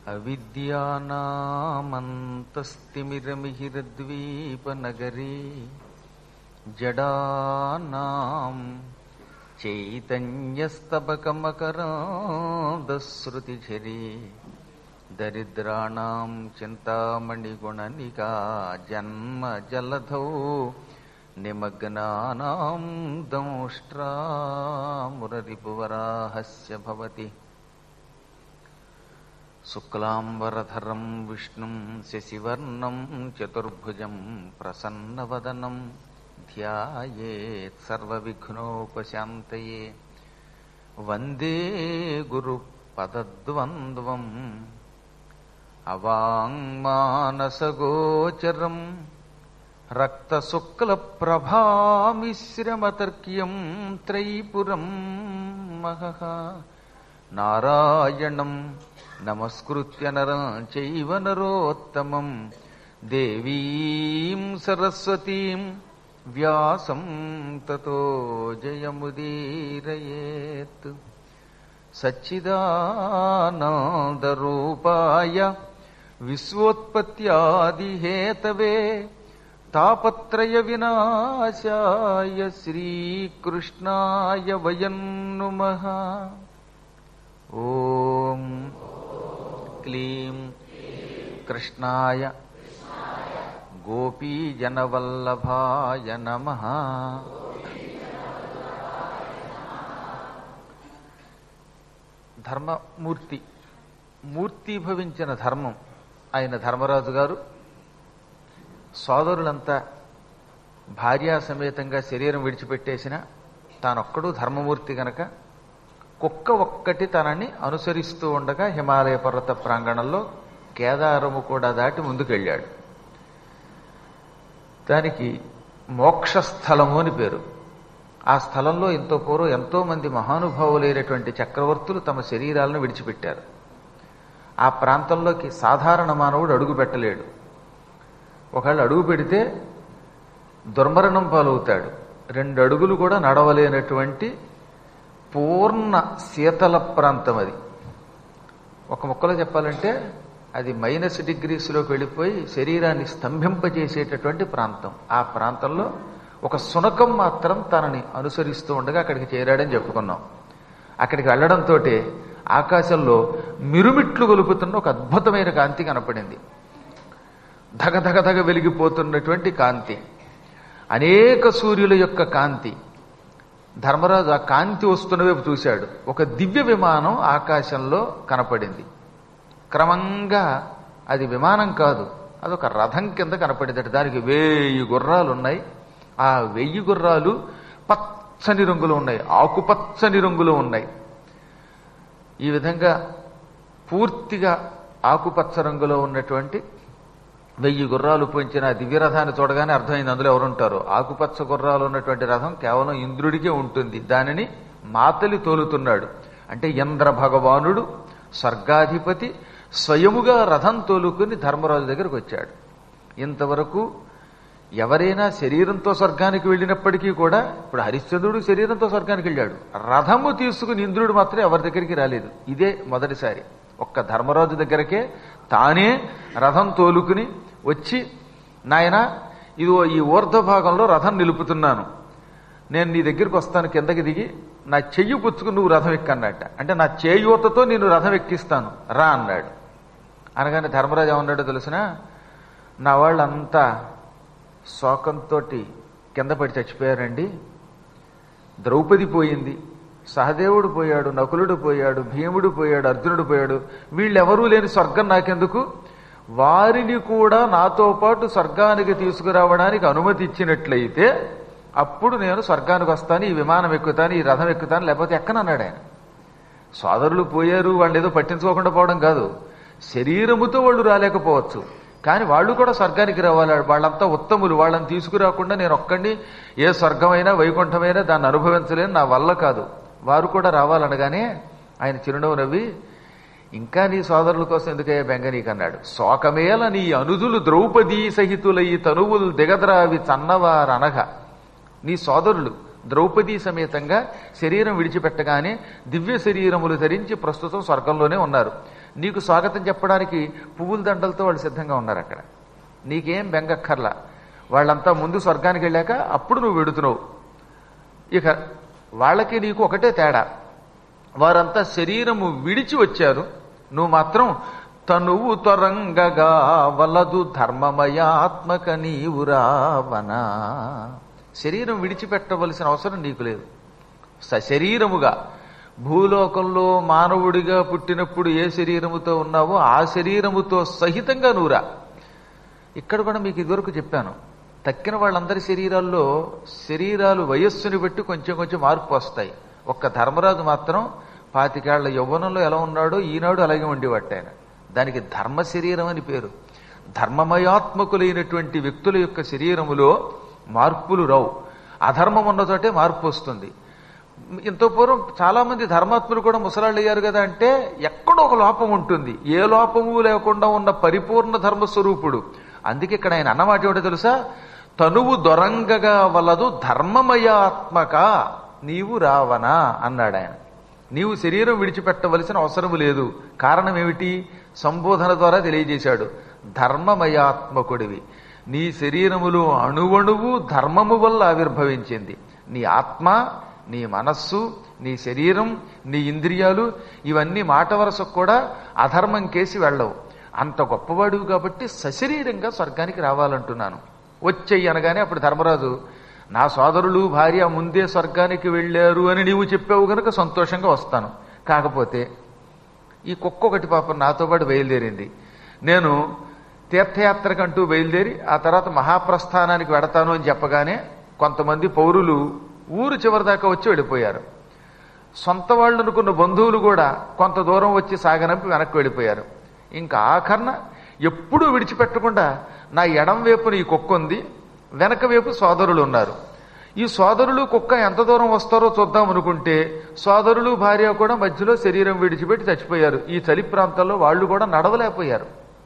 అవిద్యానామంతస్తిమిరమిహిరద్వీపనగరీ జడానాం చైతన్యస్తబకమకరాదశ్రుతిఝరీ దరిద్రాణం చింతామణిగుణనికా జన్మ జలధౌ నిమగ్నానాం దంష్ట్రామురరిపువరాహస్య భవతి శుక్లాంబరధరం విష్ణుం శశివర్ణం చతుర్భుజం ప్రసన్నవదనం ధ్యాయేత్ సర్వవిఘ్నోపశాంతయే వందే గురు పదద్వంద్వం అవాంగ్మానసగోచరం రక్తశుక్లప్రభామిశ్రమతర్క్యం త్రైపురం మహః నారాయణం నమస్కృత్య నరం చైవ నరోత్తమం దేవీం సరస్వతీం వ్యాసం తతో జయముదీరయేత్ సచ్చిదానందరూపాయ విశ్వోత్పత్యాదిహేతవే తాపత్రయ వినాశాయ శ్రీకృష్ణాయ వయం నుమః ఓం క్లీం కృష్ణాయ గోపీజనవల్లభాయ నమః ధర్మమూర్తి మూర్తిభవించిన ధర్మం ఆయన ధర్మరాజు గారు సోదరులంతా భార్యా సమేతంగా శరీరం విడిచిపెట్టేసిన తానొక్కడు ధర్మమూర్తి గనక కుక్క ఒక్కటి తనని అనుసరిస్తూ ఉండగా హిమాలయ పర్వత ప్రాంగణంలో కేదారము కూడా దాటి ముందుకెళ్ళాడు దానికి మోక్షస్థలము అని పేరు ఆ స్థలంలో ఎంతో పూర్వం ఎంతో మంది మహానుభావులైనటువంటి చక్రవర్తులు తమ శరీరాలను విడిచిపెట్టారు ఆ ప్రాంతంలోకి సాధారణ మానవుడు అడుగు పెట్టలేడు ఒకళ్ళు అడుగు పెడితే దుర్మరణం పాలవుతాడు రెండు అడుగులు కూడా నడవలేనటువంటి పూర్ణ శీతల ప్రాంతం అది ఒక ముక్కలో చెప్పాలంటే అది మైనస్ డిగ్రీస్లోకి వెళ్ళిపోయి శరీరాన్ని స్తంభింపజేసేటటువంటి ప్రాంతం ఆ ప్రాంతంలో ఒక సునకం మాత్రం తనని అనుసరిస్తూ ఉండగా అక్కడికి చేరాడని చెప్పుకున్నాం అక్కడికి వెళ్ళడంతో ఆకాశంలో మిరుమిట్లు గొలుపుతున్న ఒక అద్భుతమైన కాంతి కనపడింది ధగధగధగ వెలిగిపోతున్నటువంటి కాంతి అనేక సూర్యుల యొక్క కాంతి ధర్మరాజు ఆ కాంతి వస్తున్న వైపు చూశాడు ఒక దివ్య విమానం ఆకాశంలో కనపడింది క్రమంగా అది విమానం కాదు అదొక రథం కింద కనపడిందట దానికి వెయ్యి గుర్రాలు ఉన్నాయి ఆ వెయ్యి గుర్రాలు పచ్చని రంగులో ఉన్నాయి ఆకుపచ్చని రంగులో ఉన్నాయి ఈ విధంగా పూర్తిగా ఆకుపచ్చ రంగులో ఉన్నటువంటి వెయ్యి గుర్రాలు పోయించిన ఆ దివ్యరథాన్ని చూడగానే అర్థమైంది అందులో ఎవరుంటారు ఆకుపచ్చ గుర్రాలు ఉన్నటువంటి రథం కేవలం ఇంద్రుడికే ఉంటుంది దానిని మాతలి తోలుతున్నాడు అంటే ఇంద్ర భగవానుడు స్వర్గాధిపతి స్వయముగా రథం తోలుకుని ధర్మరాజు దగ్గరకు వచ్చాడు ఇంతవరకు ఎవరైనా శరీరంతో స్వర్గానికి వెళ్ళినప్పటికీ కూడా ఇప్పుడు హరిశ్చంద్రుడు శరీరంతో స్వర్గానికి వెళ్ళాడు రథము తీసుకుని ఇంద్రుడు మాత్రం ఎవరి దగ్గరికి రాలేదు ఇదే మొదటిసారి ఒక్క ధర్మరాజు దగ్గరకే తానే రథం తోలుకుని వచ్చి నాయన ఇదిగో ఈ ఊర్ధ్వ భాగంలో రథం నిలుపుతున్నాను నేను నీ దగ్గరికి వస్తాను కిందకి దిగి నా చెయ్యి పుచ్చుకుని నువ్వు రథం ఎక్కన్నట్ట అంటే నా చేయూతతో నేను రథం ఎక్కిస్తాను రా అన్నాడు అనగానే ధర్మరాజు ఏమన్నాడో తెలిసిన నా వాళ్ళంతా శోకంతో కింద పడి చచ్చిపోయారండి ద్రౌపది పోయింది సహదేవుడు పోయాడు నకులుడు పోయాడు భీముడు పోయాడు అర్జునుడు పోయాడు వీళ్ళెవరూ లేని స్వర్గం నాకెందుకు వారిని కూడా నాతో పాటు స్వర్గానికి తీసుకురావడానికి అనుమతి ఇచ్చినట్లయితే అప్పుడు నేను స్వర్గానికి వస్తాను ఈ విమానం ఎక్కుతాను ఈ రథం ఎక్కుతాను లేకపోతే ఎక్కనన్నాడు ఆయన సోదరులు పోయారు వాళ్ళు ఏదో పట్టించుకోకుండా పోవడం కాదు శరీరముతో వాళ్ళు రాలేకపోవచ్చు కానీ వాళ్ళు కూడా స్వర్గానికి రావాలి వాళ్ళంతా ఉత్తములు వాళ్ళని తీసుకురాకుండా నేను ఒక్కడిని ఏ స్వర్గమైనా వైకుంఠమైనా దాన్ని అనుభవించలేను నా వల్ల కాదు వారు కూడా రావాలనగానే ఆయన చిరునవ్వు నవ్వి ఇంకా నీ సోదరుల కోసం ఎందుకయ్యా బెంగ నీకన్నాడు శోకమేల నీ అనుజులు ద్రౌపదీ సహితులై తనువులు దిగద్రావి చన్నవారనగ నీ సోదరులు ద్రౌపదీ సమేతంగా శరీరం విడిచిపెట్టగానే దివ్య శరీరములు ధరించి ప్రస్తుతం స్వర్గంలోనే ఉన్నారు నీకు స్వాగతం చెప్పడానికి పువ్వుల దండలతో వాళ్ళు సిద్ధంగా ఉన్నారు అక్కడ నీకేం బెంగక్కర్లా వాళ్ళంతా ముందు స్వర్గానికి వెళ్ళాక అప్పుడు నువ్వు వెడుతున్నావు ఇక వాళ్ళకి నీకు ఒకటే తేడా వారంతా శరీరము విడిచి వచ్చారు నువ్వు మాత్రం తనువు త్వరంగగా వలదు ధర్మమయాత్మక నీవు రావనా శరీరం విడిచిపెట్టవలసిన అవసరం నీకు లేదు సశరీరముగా భూలోకంలో మానవుడిగా పుట్టినప్పుడు ఏ శరీరముతో ఉన్నావో ఆ శరీరముతో సహితంగా నువ్వురా ఇక్కడ కూడా మీకు ఇదివరకు చెప్పాను తక్కిన వాళ్ళందరి శరీరాల్లో శరీరాలు వయస్సుని బట్టి కొంచెం కొంచెం మార్పు వస్తాయి ఒక్క ధర్మరాజు మాత్రం పాతికేళ్ల యవ్వనంలో ఎలా ఉన్నాడో ఈనాడు అలాగే ఉండేవాట ఆయన దానికి ధర్మ శరీరం అని పేరు ధర్మమయాత్మకులైనటువంటి వ్యక్తుల యొక్క శరీరములో మార్పులు రావు అధర్మం ఉన్న చోటే మార్పు వస్తుంది ఇంత పూర్వం చాలా మంది ధర్మాత్ములు కూడా ముసలాళ్ళు అయ్యారు కదా అంటే ఎక్కడో ఒక లోపం ఉంటుంది ఏ లోపము లేకుండా ఉన్న పరిపూర్ణ ధర్మస్వరూపుడు అందుకే ఇక్కడ ఆయన అన్నమాట ఏమిటో తెలుసా తనువు దొరంగగా వలదు ధర్మమయాత్మక నీవు రావనా అన్నాడు ఆయన నీవు శరీరం విడిచిపెట్టవలసిన అవసరం లేదు కారణం ఏమిటి సంబోధన ద్వారా తెలియజేశాడు ధర్మమయాత్మకుడివి నీ శరీరములో అణువణువు ధర్మము వల్ల ఆవిర్భవించింది నీ ఆత్మ నీ మనస్సు నీ శరీరం నీ ఇంద్రియాలు ఇవన్నీ మాట వరసకు కూడా అధర్మం కేసి వెళ్ళవు అంత గొప్పవాడివి కాబట్టి సశరీరంగా స్వర్గానికి రావాలంటున్నాను వచ్చేయి అనగానే అప్పుడు ధర్మరాజు నా సోదరులు భార్య ముందే స్వర్గానికి వెళ్ళారు అని నీవు చెప్పావు గనుక సంతోషంగా వస్తాను కాకపోతే ఈ కుక్క ఒకటి పాపం నాతో పాటు బయలుదేరింది నేను తీర్థయాత్రకంటూ బయలుదేరి ఆ తర్వాత మహాప్రస్థానానికి వెడతాను అని చెప్పగానే కొంతమంది పౌరులు ఊరు చివరి దాకా వచ్చి వెళ్ళిపోయారు సొంత వాళ్ళు అనుకున్న బంధువులు కూడా కొంత దూరం వచ్చి సాగనంపి వెనక్కి వెళ్ళిపోయారు ఇంకా ఆఖరణ ఎప్పుడూ విడిచిపెట్టకుండా నా ఎడం వైపున ఈ కుక్క ఉంది వెనక వైపు సోదరులు ఉన్నారు ఈ సోదరులు కుక్క ఎంత దూరం వస్తారో చూద్దాం అనుకుంటే సోదరులు భార్య కూడా మధ్యలో శరీరం విడిచిపెట్టి చచ్చిపోయారు ఈ చలి ప్రాంతాల్లో వాళ్ళు కూడా నడవలేకపోయారు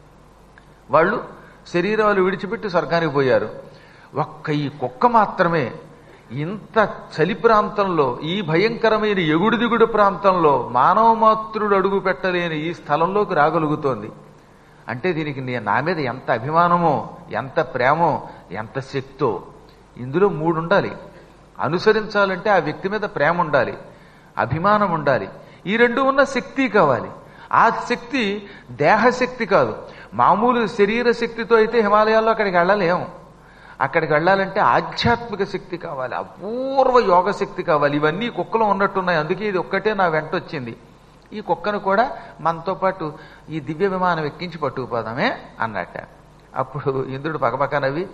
వాళ్ళు శరీరాలు విడిచిపెట్టి స్వర్గానికి పోయారు ఒక్క ఈ కుక్క మాత్రమే ఇంత చలి ప్రాంతంలో ఈ భయంకరమైన ఎగుడు దిగుడు ప్రాంతంలో మానవ మాతృడు అడుగు పెట్టలేని ఈ స్థలంలోకి రాగలుగుతోంది అంటే దీనికి నే- నా మీద ఎంత అభిమానమో ఎంత ప్రేమో ఎంత శక్తో ఇందులో మూడు ఉండాలి అనుసరించాలంటే ఆ వ్యక్తి మీద ప్రేమ ఉండాలి అభిమానం ఉండాలి ఈ రెండు ఉన్న శక్తి కావాలి ఆ శక్తి దేహశక్తి కాదు మామూలు శరీర శక్తితో అయితే హిమాలయాల్లో అక్కడికి వెళ్ళలేము అక్కడికి వెళ్ళాలంటే ఆధ్యాత్మిక శక్తి కావాలి అపూర్వ యోగ శక్తి కావాలి ఇవన్నీ కుక్కలో ఉన్నట్టున్నాయి అందుకే ఇది ఒక్కటే నా వెంట వచ్చింది ఈ కుక్కను కూడా మనతో పాటు ఈ దివ్య విమానం ఎక్కించి పట్టుకుపోదామే అన్నట్ట అప్పుడు ఇంద్రుడు పక్కపక్క నవ్వి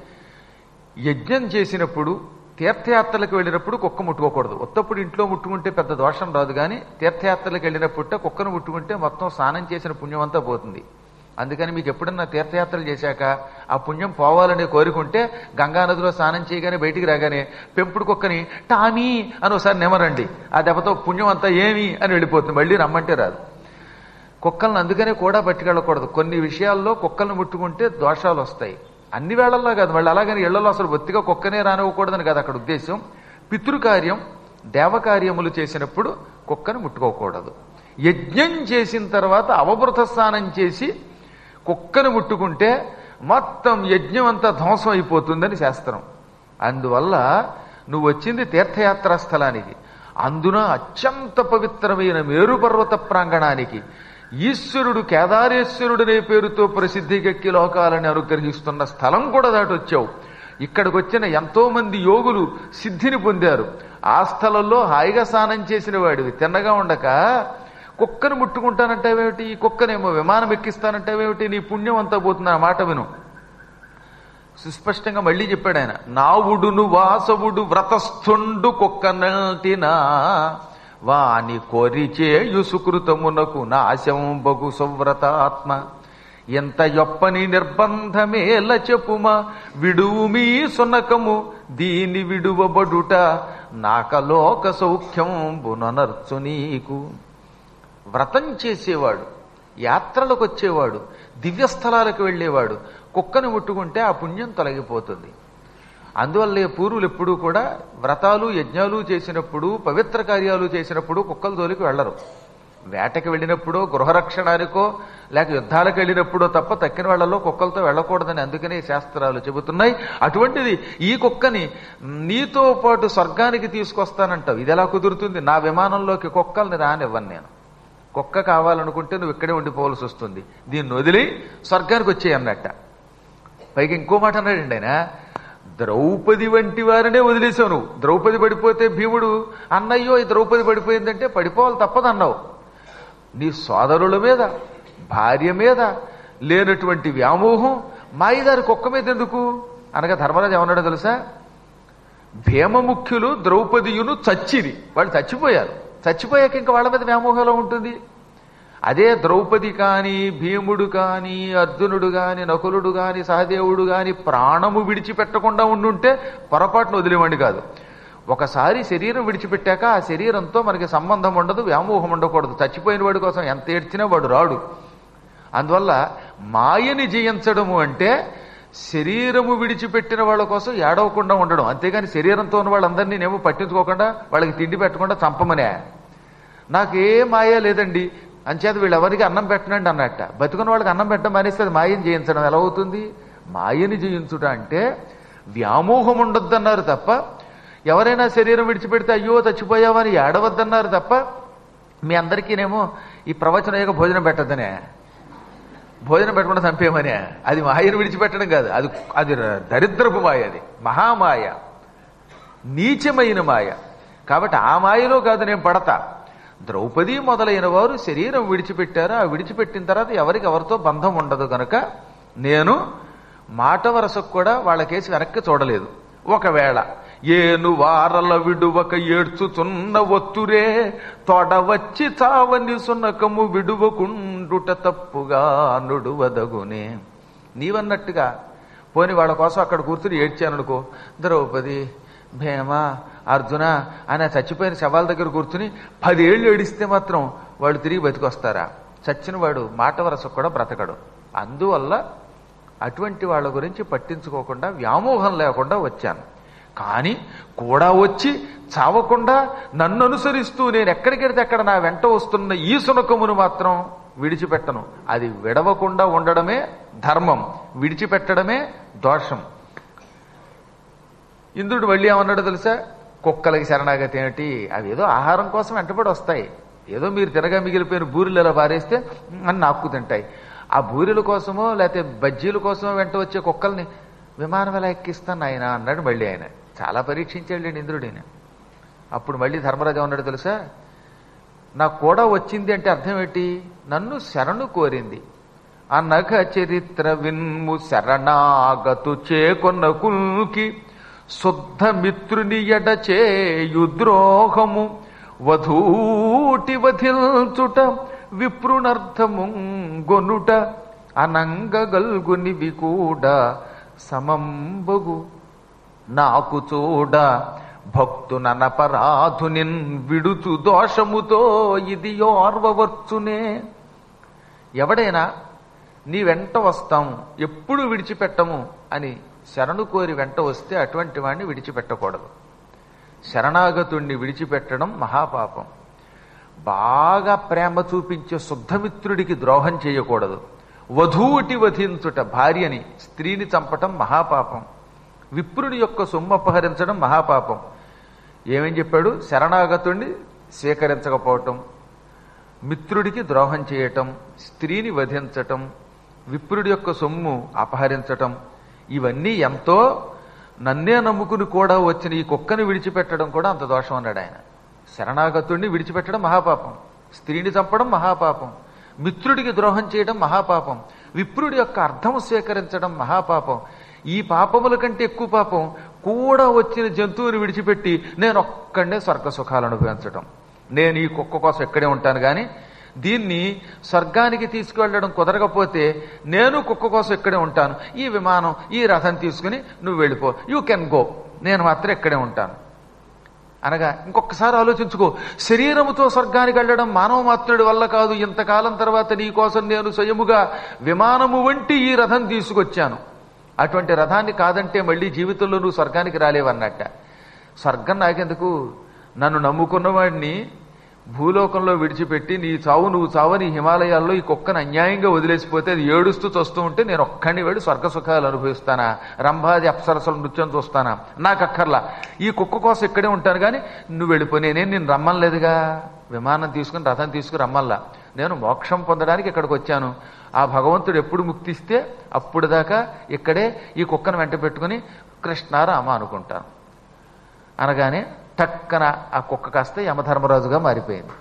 యజ్ఞం చేసినప్పుడు తీర్థయాత్రలకు వెళ్ళినప్పుడు కుక్క ముట్టుకోకూడదు ఉత్తప్పుడు ఇంట్లో ముట్టుకుంటే పెద్ద దోషం రాదు కానీ తీర్థయాత్రలకు వెళ్ళినప్పుడు కుక్కను ముట్టుకుంటే మొత్తం స్నానం చేసిన పుణ్యం అంతా పోతుంది అందుకని మీకు ఎప్పుడన్నా తీర్థయాత్రలు చేశాక ఆ పుణ్యం పోవాలనే కోరుకుంటే గంగానదిలో స్నానం చేయగానే బయటికి రాగానే పెంపుడు కుక్కని టామీ అని ఒకసారి నెమరండి ఆ దెబ్బతో పుణ్యం అంతా ఏమి అని వెళ్ళిపోతుంది మళ్ళీ రమ్మంటే రాదు కుక్కలను అందుకనే కూడా పట్టుకెళ్ళకూడదు కొన్ని విషయాల్లో కుక్కలను ముట్టుకుంటే దోషాలు వస్తాయి అన్ని వేళల్లో కాదు మళ్ళీ అలాగని ఇళ్లలో అసలు బొత్తిగా కుక్కనే రానివ్వకూడదని కాదు అక్కడ ఉద్దేశం పితృకార్యం దేవకార్యములు చేసినప్పుడు కుక్కను ముట్టుకోకూడదు యజ్ఞం చేసిన తర్వాత అవభృత స్నానం చేసి కుక్కను ముట్టుకుంటే మొత్తం యజ్ఞం అంతా ధ్వంసం అయిపోతుందని శాస్త్రం అందువల్ల నువ్వు వచ్చింది తీర్థయాత్రా స్థలానికి అందున అత్యంత పవిత్రమైన మేరుపర్వత ప్రాంగణానికి ఈశ్వరుడు కేదారేశ్వరుడనే పేరుతో ప్రసిద్ధికెక్కి లోకాలని అనుగ్రహిస్తున్న స్థలం కూడా దాటొచ్చావు ఇక్కడికి వచ్చిన ఎంతో మంది యోగులు సిద్ధిని పొందారు ఆ స్థలంలో హాయిగా స్నానం చేసిన వాడివి తిన్నగా ఉండక కుక్కను ముట్టుకుంటానంటావేమిటి ఈ కుక్కనేమో విమానం ఎక్కిస్తానంటావేమిటి నీ పుణ్యం అంతా పోతుంది ఆ మాట విను సుస్పష్టంగా మళ్ళీ చెప్పాడు ఆయన నావుడును వాసవుడు వ్రతస్థుండు కుక్కనటినా వాని కొరిచేయు సుకృతమునకు నాశంబగు సువ్రతాత్మ ఎంత యొప్పని నిర్బంధమేల చెప్పుమా విడువు మీ సునకము దీని విడువబడుట నాకలోక సౌఖ్యం బుననర్చు నీకు వ్రతం చేసేవాడు యాత్రలకు వచ్చేవాడు దివ్యస్థలాలకు వెళ్ళేవాడు కుక్కను ముట్టుకుంటే ఆ పుణ్యం తొలగిపోతుంది అందువల్లే పూర్వులు ఎప్పుడూ కూడా వ్రతాలు యజ్ఞాలు చేసినప్పుడు పవిత్ర కార్యాలు చేసినప్పుడు కుక్కల జోలికి వెళ్ళరు వేటకి వెళ్ళినప్పుడో గృహరక్షణానికో లేక యుద్ధాలకు వెళ్ళినప్పుడో తప్ప తక్కిన వాళ్ళలో కుక్కలతో వెళ్ళకూడదని అందుకనే ఈ శాస్త్రాలు చెబుతున్నాయి అటువంటిది ఈ కుక్కని నీతో పాటు స్వర్గానికి తీసుకొస్తానంటావు ఇది ఎలా కుదురుతుంది నా విమానంలోకి కుక్కల్ని రానివ్వను నేను కుక్క కావాలనుకుంటే నువ్వు ఇక్కడే ఉండిపోవాల్సి వస్తుంది దీన్ని వదిలి స్వర్గానికి వచ్చేయి అన్నట్ట పైకి ఇంకో మాట అన్నాడండి ఆయన ద్రౌపది వంటి వారినే వదిలేసావు నువ్వు ద్రౌపది పడిపోతే భీముడు అన్నయ్యో ఈ ద్రౌపది పడిపోయిందంటే పడిపోవాలి తప్పదన్నావు నీ సోదరుల మీద భార్య మీద లేనటువంటి వ్యామోహం మాయిదారి కుక్క మీద ఎందుకు అనగా ధర్మరాజు ఏమన్నాడో తెలుసా భీమముఖ్యులు ద్రౌపదియును చచ్చిరి వాళ్ళు చచ్చిపోయారు చచ్చిపోయాక ఇంకా వాళ్ళ మీద వ్యామోహంలో ఉంటుంది అదే ద్రౌపది కాని భీముడు కాని అర్జునుడు కాని నకులుడు కాని సహదేవుడు కాని ప్రాణము విడిచిపెట్టకుండా ఉండుంటే పొరపాటును వదిలేవాడి కాదు ఒకసారి శరీరం విడిచిపెట్టాక ఆ శరీరంతో మనకి సంబంధం ఉండదు వ్యామోహం ఉండకూడదు చచ్చిపోయిన వాడి కోసం ఎంత ఏడ్చినా వాడు రాడు అందువల్ల మాయని జయించడము అంటే శరీరము విడిచిపెట్టిన వాళ్ళ కోసం ఏడవకుండా ఉండడం అంతేగాని శరీరంతో ఉన్న వాళ్ళందరినీ నేమో పట్టించుకోకుండా వాళ్ళకి తిండి పెట్టకుండా చంపమనే నాకే మాయ లేదండి అంచేత వీళ్ళు ఎవరికి అన్నం పెట్టనండి అన్నట్ట బతుకున్న వాళ్ళకి అన్నం పెట్టడం మానేస్తే అది మాయని జయించడం ఎలా అవుతుంది మాయని జయించుట అంటే వ్యామోహం ఉండొద్దన్నారు తప్ప ఎవరైనా శరీరం విడిచిపెడితే అయ్యో చచ్చిపోయావని ఏడవద్దన్నారు తప్ప మీ అందరికీనేమో ఈ ప్రవచన యొక్క భోజనం పెట్టద్దనే భోజనం పెట్టకుండా చంపేయమనే అది మాయను విడిచిపెట్టడం కాదు అది అది దరిద్రపు మాయ అది మహామాయ నీచమైన మాయ కాబట్టి ఆ మాయలో కాదు నేను పడతా ద్రౌపది మొదలైన వారు శరీరం విడిచిపెట్టారు ఆ విడిచిపెట్టిన తర్వాత ఎవరికి ఎవరితో బంధం ఉండదు కనుక నేను మాట వరసకు కూడా వాళ్ళకేసి వెనక్కి చూడలేదు ఒకవేళ ఏను వారల విడువక ఏడ్చుచున్న ఒత్తురే తొడవచ్చి చావని సునకము విడువకుండుట తప్పుగా నుడువదగునే నీవన్నట్టుగా పోని వాళ్ళ కోసం అక్కడ కూర్చుని ఏడ్చాననుకో ద్రౌపది భీమ అర్జున ఆయన చచ్చిపోయిన శవాల దగ్గర కూర్చుని పదేళ్ళు ఏడిస్తే మాత్రం వాళ్ళు తిరిగి బతికొస్తారా చచ్చిన వాడు మాట వరసకు కూడా బ్రతకడు అందువల్ల అటువంటి వాళ్ళ గురించి పట్టించుకోకుండా వ్యామోహం లేకుండా వచ్చాను కానీ కూడా వచ్చి చావకుండా నన్ను అనుసరిస్తూ నేను ఎక్కడికెడితే అక్కడ నా వెంట వస్తున్న ఈ సునకమును మాత్రం విడిచిపెట్టను అది విడవకుండా ఉండడమే ధర్మం విడిచిపెట్టడమే దోషం ఇంద్రుడు మళ్ళీ ఏమన్నాడు తెలుసా కుక్కలకి శరణాగతి ఏమిటి అవి ఏదో ఆహారం కోసం వెంటబడి వస్తాయి ఏదో మీరు తినగా మిగిలిపోయిన బూరెలు ఇలా పారేస్తే అని నాక్కు తింటాయి ఆ బూరెల కోసమో లేకపోతే బజ్జీల కోసమో వెంట వచ్చే కుక్కల్ని విమానం ఎలా ఎక్కిస్తాను ఆయన అన్నాడు మళ్ళీ ఆయన చాలా పరీక్షించాడు ఇంద్రుడిని అప్పుడు మళ్ళీ ధర్మరాజు అన్నాడు తెలుసా నాకు కూడా వచ్చింది అంటే అర్థం ఏంటి నన్ను శరణు కోరింది అనఘ చరిత్ర విన్ము శరణాగతు చేకొన్న కుల్కి శుద్ధ మిత్రుని ఎడ చేయు ద్రోహము వధూటి వధిల్చుట విప్రునర్థము గొనుట అనంగగల్గునివి కూడా సమంబగు నాకు చూడ భక్తునపరాధునిన్ విడుచు దోషముతో ఇది ఓర్వవచ్చునే ఎవడైనా నీ వెంట వస్తాం ఎప్పుడు విడిచిపెట్టము అని శరణు కోరి వెంట వస్తే అటువంటి వాడిని విడిచిపెట్టకూడదు శరణాగతుణ్ణి విడిచిపెట్టడం మహాపాపం బాగా ప్రేమ చూపించే శుద్ధమిత్రుడికి ద్రోహం చేయకూడదు వధూటి వధించుట భార్యని స్త్రీని చంపటం మహాపాపం విప్రుని యొక్క సొమ్ము అపహరించడం మహాపాపం ఏమని చెప్పాడు శరణాగతుణ్ణి స్వీకరించకపోవటం మిత్రుడికి ద్రోహం చేయటం స్త్రీని వధించటం విప్రుడి యొక్క సొమ్ము అపహరించటం ఇవన్నీ ఎంతో నన్నే నమ్ముకుని కూడా వచ్చిన ఈ కుక్కని విడిచిపెట్టడం కూడా అంత దోషం అన్నాడు ఆయన శరణాగతుడిని విడిచిపెట్టడం మహాపాపం స్త్రీని చంపడం మహాపాపం మిత్రుడికి ద్రోహం చేయడం మహాపాపం విప్రుడి యొక్క అర్థం స్వీకరించడం మహాపాపం ఈ పాపముల కంటే ఎక్కువ పాపం కూడా వచ్చిన జంతువుని విడిచిపెట్టి నేను ఒక్కడే స్వర్గ సుఖాలు అనుభవించడం నేను ఈ కుక్క కోసం ఇక్కడే ఉంటాను కానీ దీన్ని స్వర్గానికి తీసుకువెళ్ళడం కుదరకపోతే నేను కుక్క కోసం ఇక్కడే ఉంటాను ఈ విమానం ఈ రథం తీసుకుని నువ్వు వెళ్ళిపో యూ కెన్ గో నేను మాత్రం ఇక్కడే ఉంటాను అనగా ఇంకొకసారి ఆలోచించుకో శరీరముతో స్వర్గానికి వెళ్ళడం మానవ మాత్రుడి వల్ల కాదు ఇంతకాలం తర్వాత నీ కోసం నేను స్వయముగా విమానము వంటి ఈ రథం తీసుకొచ్చాను అటువంటి రథాన్ని కాదంటే మళ్ళీ జీవితంలో నువ్వు స్వర్గానికి రాలేవన్నట్ట స్వర్గం నాకెందుకు నన్ను నమ్ముకున్నవాడిని భూలోకంలో విడిచిపెట్టి నీ చావు నువ్వు చావని హిమాలయాల్లో ఈ కుక్కను అన్యాయంగా వదిలేసిపోతే అది ఏడుస్తూ చస్తూ ఉంటే నేను ఒక్కడిని వెళ్ళి స్వర్గ సుఖాలు అనుభవిస్తానా రంభాది అప్సరసల నృత్యం చూస్తానా నాకు అక్కర్లా ఈ కుక్క కోసం ఇక్కడే ఉంటాను కానీ నువ్వు వెళ్ళిపో నేనేం నేను రమ్మనలేదుగా విమానం తీసుకుని రథం తీసుకుని రమ్మల్లా నేను మోక్షం పొందడానికి ఇక్కడికి వచ్చాను ఆ భగవంతుడు ఎప్పుడు ముక్తిస్తే అప్పుడు దాకా ఇక్కడే ఈ కుక్కను వెంట పెట్టుకుని కృష్ణ రామ అనుకుంటాను అనగానే టక్కన ఆ కుక్క కాస్త యమధర్మరాజుగా మారిపోయింది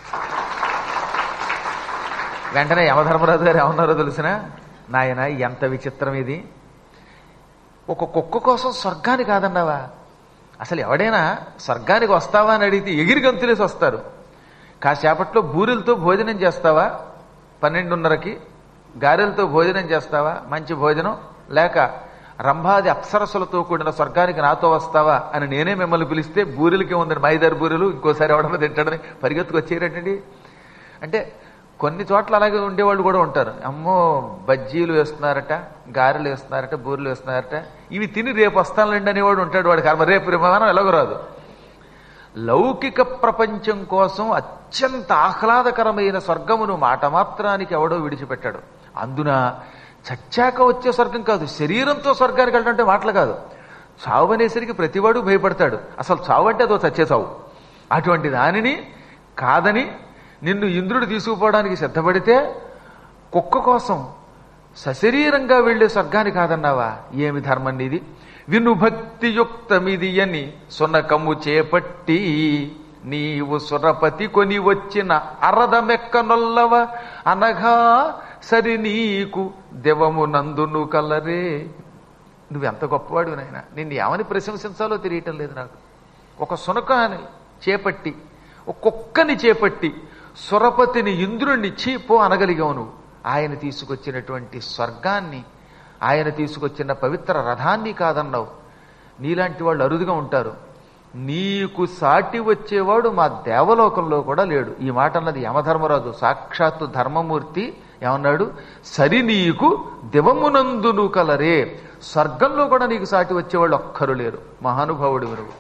వెంటనే యమధర్మరాజు గారు ఏమన్నారో తెలిసిన నాయన ఎంత విచిత్రం ఇది ఒక కుక్క కోసం స్వర్గానికి కాదన్నావా అసలు ఎవడైనా స్వర్గానికి వస్తావా అని అడిగితే ఎగిరి గంతులేసి వస్తారు కాసేపట్లో బూరెలతో భోజనం చేస్తావా పన్నెండున్నరకి గారెలతో భోజనం చేస్తావా మంచి భోజనం లేక రంభాది అప్సరసులతో కూడిన స్వర్గానికి నాతో వస్తావా అని నేనే మిమ్మల్ని పిలిస్తే బూరెలకి ఉందని మైదారు బూరెలు ఇంకోసారి ఎవడన్నా తింటాడని పరిగెత్తుకు వచ్చేయరటండి అంటే కొన్ని చోట్ల అలాగే ఉండేవాళ్ళు కూడా ఉంటారు అమ్మో బజ్జీలు వేస్తున్నారట గారెలు వేస్తున్నారట బూరెలు వేస్తున్నారట ఇవి తిని రేపు వస్తానులేండి అనేవాడు ఉంటాడు వాడి కర్మ రేపు విమానం ఎలాగో రాదు లౌకిక ప్రపంచం కోసం అత్యంత ఆహ్లాదకరమైన స్వర్గమును మాట మాత్రానికి ఎవడో విడిచిపెట్టాడు అందున చచ్చాక వచ్చే స్వర్గం కాదు శరీరంతో స్వర్గానికి వెళ్ళడం అంటే మాటలు కాదు చావు అనేసరికి ప్రతివాడు భయపడతాడు అసలు చావు అంటే అదో చచ్చే చావు అటువంటి దానిని కాదని నిన్ను ఇంద్రుడు తీసుకుపోవడానికి సిద్ధపడితే కుక్క కోసం సశరీరంగా వెళ్లే స్వర్గాన్ని కాదన్నావా ఏమి ధర్మం నీది వినుభక్తియుక్తమిది అని సునకము చేపట్టి నీవు సురపతి కొని వచ్చిన అరదమెక్కనొల్లవ అనగా సరి నీకు దెవమునందును కలరే నువ్వెంత గొప్పవాడు నాయన నిన్ను ఏమని ప్రశంసించాలో తెలియటం లేదు నాకు ఒక సునకాన్ని చేపట్టి ఒక కుక్కని చేపట్టి సురపతిని ఇంద్రుణ్ణి చీపో అనగలిగావు నువ్వు ఆయన తీసుకొచ్చినటువంటి స్వర్గాన్ని ఆయన తీసుకొచ్చిన పవిత్ర రథాన్ని కాదన్నావు నీలాంటి వాళ్ళు అరుదుగా ఉంటారు నీకు సాటి వచ్చేవాడు మా దేవలోకంలో కూడా లేడు ఈ మాట అన్నది యమధర్మరాజు సాక్షాత్తు ధర్మమూర్తి ఏమన్నాడు సరి నీకు దివమునందును కలరే స్వర్గంలో కూడా నీకు సాటి వచ్చేవాళ్ళు ఒక్కరు లేరు మహానుభావుడు నువ్వు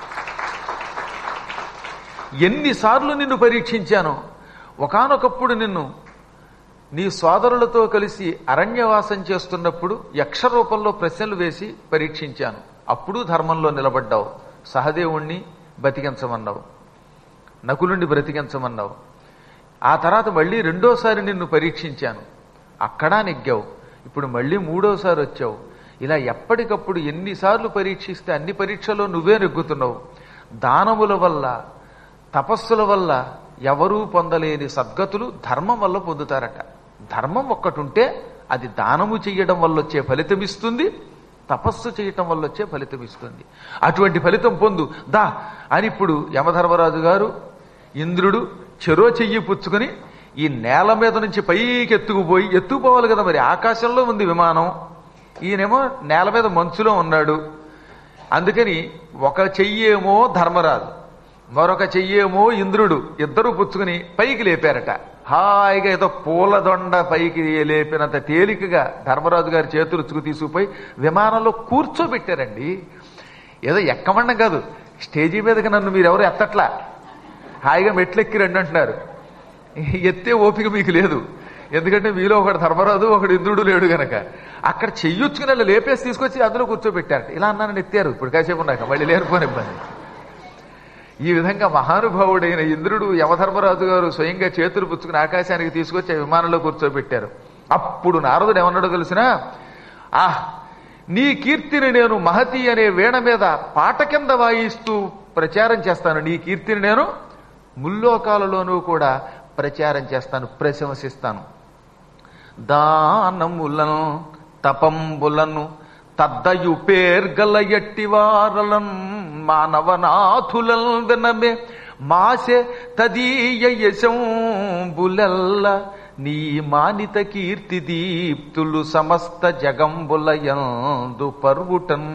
ఎన్నిసార్లు నిన్ను పరీక్షించాను ఒకానొకప్పుడు నిన్ను నీ సోదరులతో కలిసి అరణ్యవాసం చేస్తున్నప్పుడు యక్ష రూపంలో ప్రశ్నలు వేసి పరీక్షించాను అప్పుడు ధర్మంలో నిలబడ్డావు సహదేవుణ్ణి బతికించమన్నావు నకులుండి బ్రతికించమన్నావు ఆ తర్వాత మళ్ళీ రెండోసారి నిన్ను పరీక్షించాను అక్కడా నెగ్గావు ఇప్పుడు మళ్ళీ మూడోసారి వచ్చావు ఇలా ఎప్పటికప్పుడు ఎన్నిసార్లు పరీక్షిస్తే అన్ని పరీక్షల్లో నువ్వే నెగ్గుతున్నావు దానముల వల్ల తపస్సుల వల్ల ఎవరూ పొందలేని సద్గతులు ధర్మం వల్ల పొందుతారట ధర్మం ఒక్కటి ఉంటే అది దానము చెయ్యడం వల్ల వచ్చే ఫలితం ఇస్తుంది తపస్సు చేయటం వల్ల వచ్చే ఫలితం ఇస్తుంది అటువంటి ఫలితం పొందు దా అని ఇప్పుడు యమధర్మరాజు గారు ఇంద్రుడు చెరో చెయ్యి పుచ్చుకొని ఈ నేల మీద నుంచి పైకి ఎత్తుకుపోయి ఎత్తుకుపోవాలి కదా మరి ఆకాశంలో ఉంది విమానం ఈయనేమో నేల మీద మంచులో ఉన్నాడు అందుకని ఒక చెయ్యేమో ధర్మరాజు మరొక చెయ్యేమో ఇంద్రుడు ఇద్దరు పుచ్చుకుని పైకి లేపారట హాయిగా ఏదో పూలదొండ పైకి లేపినంత తేలికగా ధర్మరాజు గారి చేతులుచ్చుకు తీసుకుపోయి విమానంలో కూర్చోబెట్టారండి ఏదో ఎక్కమండం కాదు స్టేజీ మీదకి నన్ను మీరు ఎవరు ఎత్తట్లా హాయిగా మెట్లెక్కి రండి అంటున్నారు ఎత్తే ఓపిక మీకు లేదు ఎందుకంటే మీలో ఒకడు ధర్మరాజు ఒకడు ఇంద్రుడు లేడు గనక అక్కడ చెయ్యొచ్చుకుని అలా లేపేసి తీసుకొచ్చి అందులో కూర్చోబెట్టారట ఇలా అన్నానని ఎత్తారు ఇప్పుడు కాసేపు ఉన్నాక మళ్ళీ లేనిపోని ఇబ్బంది ఈ విధంగా మహానుభావుడైన ఇంద్రుడు యమధర్మరాజు గారు స్వయంగా చేతులు పుచ్చుకుని ఆకాశానికి తీసుకొచ్చి ఆ విమానంలో కూర్చోబెట్టారు అప్పుడు నారదుడు ఏమన్నాడో తెలిసిన ఆహ్ నీ కీర్తిని నేను మహతి అనే వీణ మీద పాట కింద వాయిస్తూ ప్రచారం చేస్తాను నీ కీర్తిని నేను ముల్లోకాలలోనూ కూడా ప్రచారం చేస్తాను ప్రశంసిస్తాను దానములను తపంబులను తద్దయు పేర్గల ఎట్టివారలం మానవనాథులల్ వినమే మాసె తదీయ యశంబులెల్ల నీ మానిత కీర్తి దీప్తులు సమస్త జగంబులయందు పర్వుటన్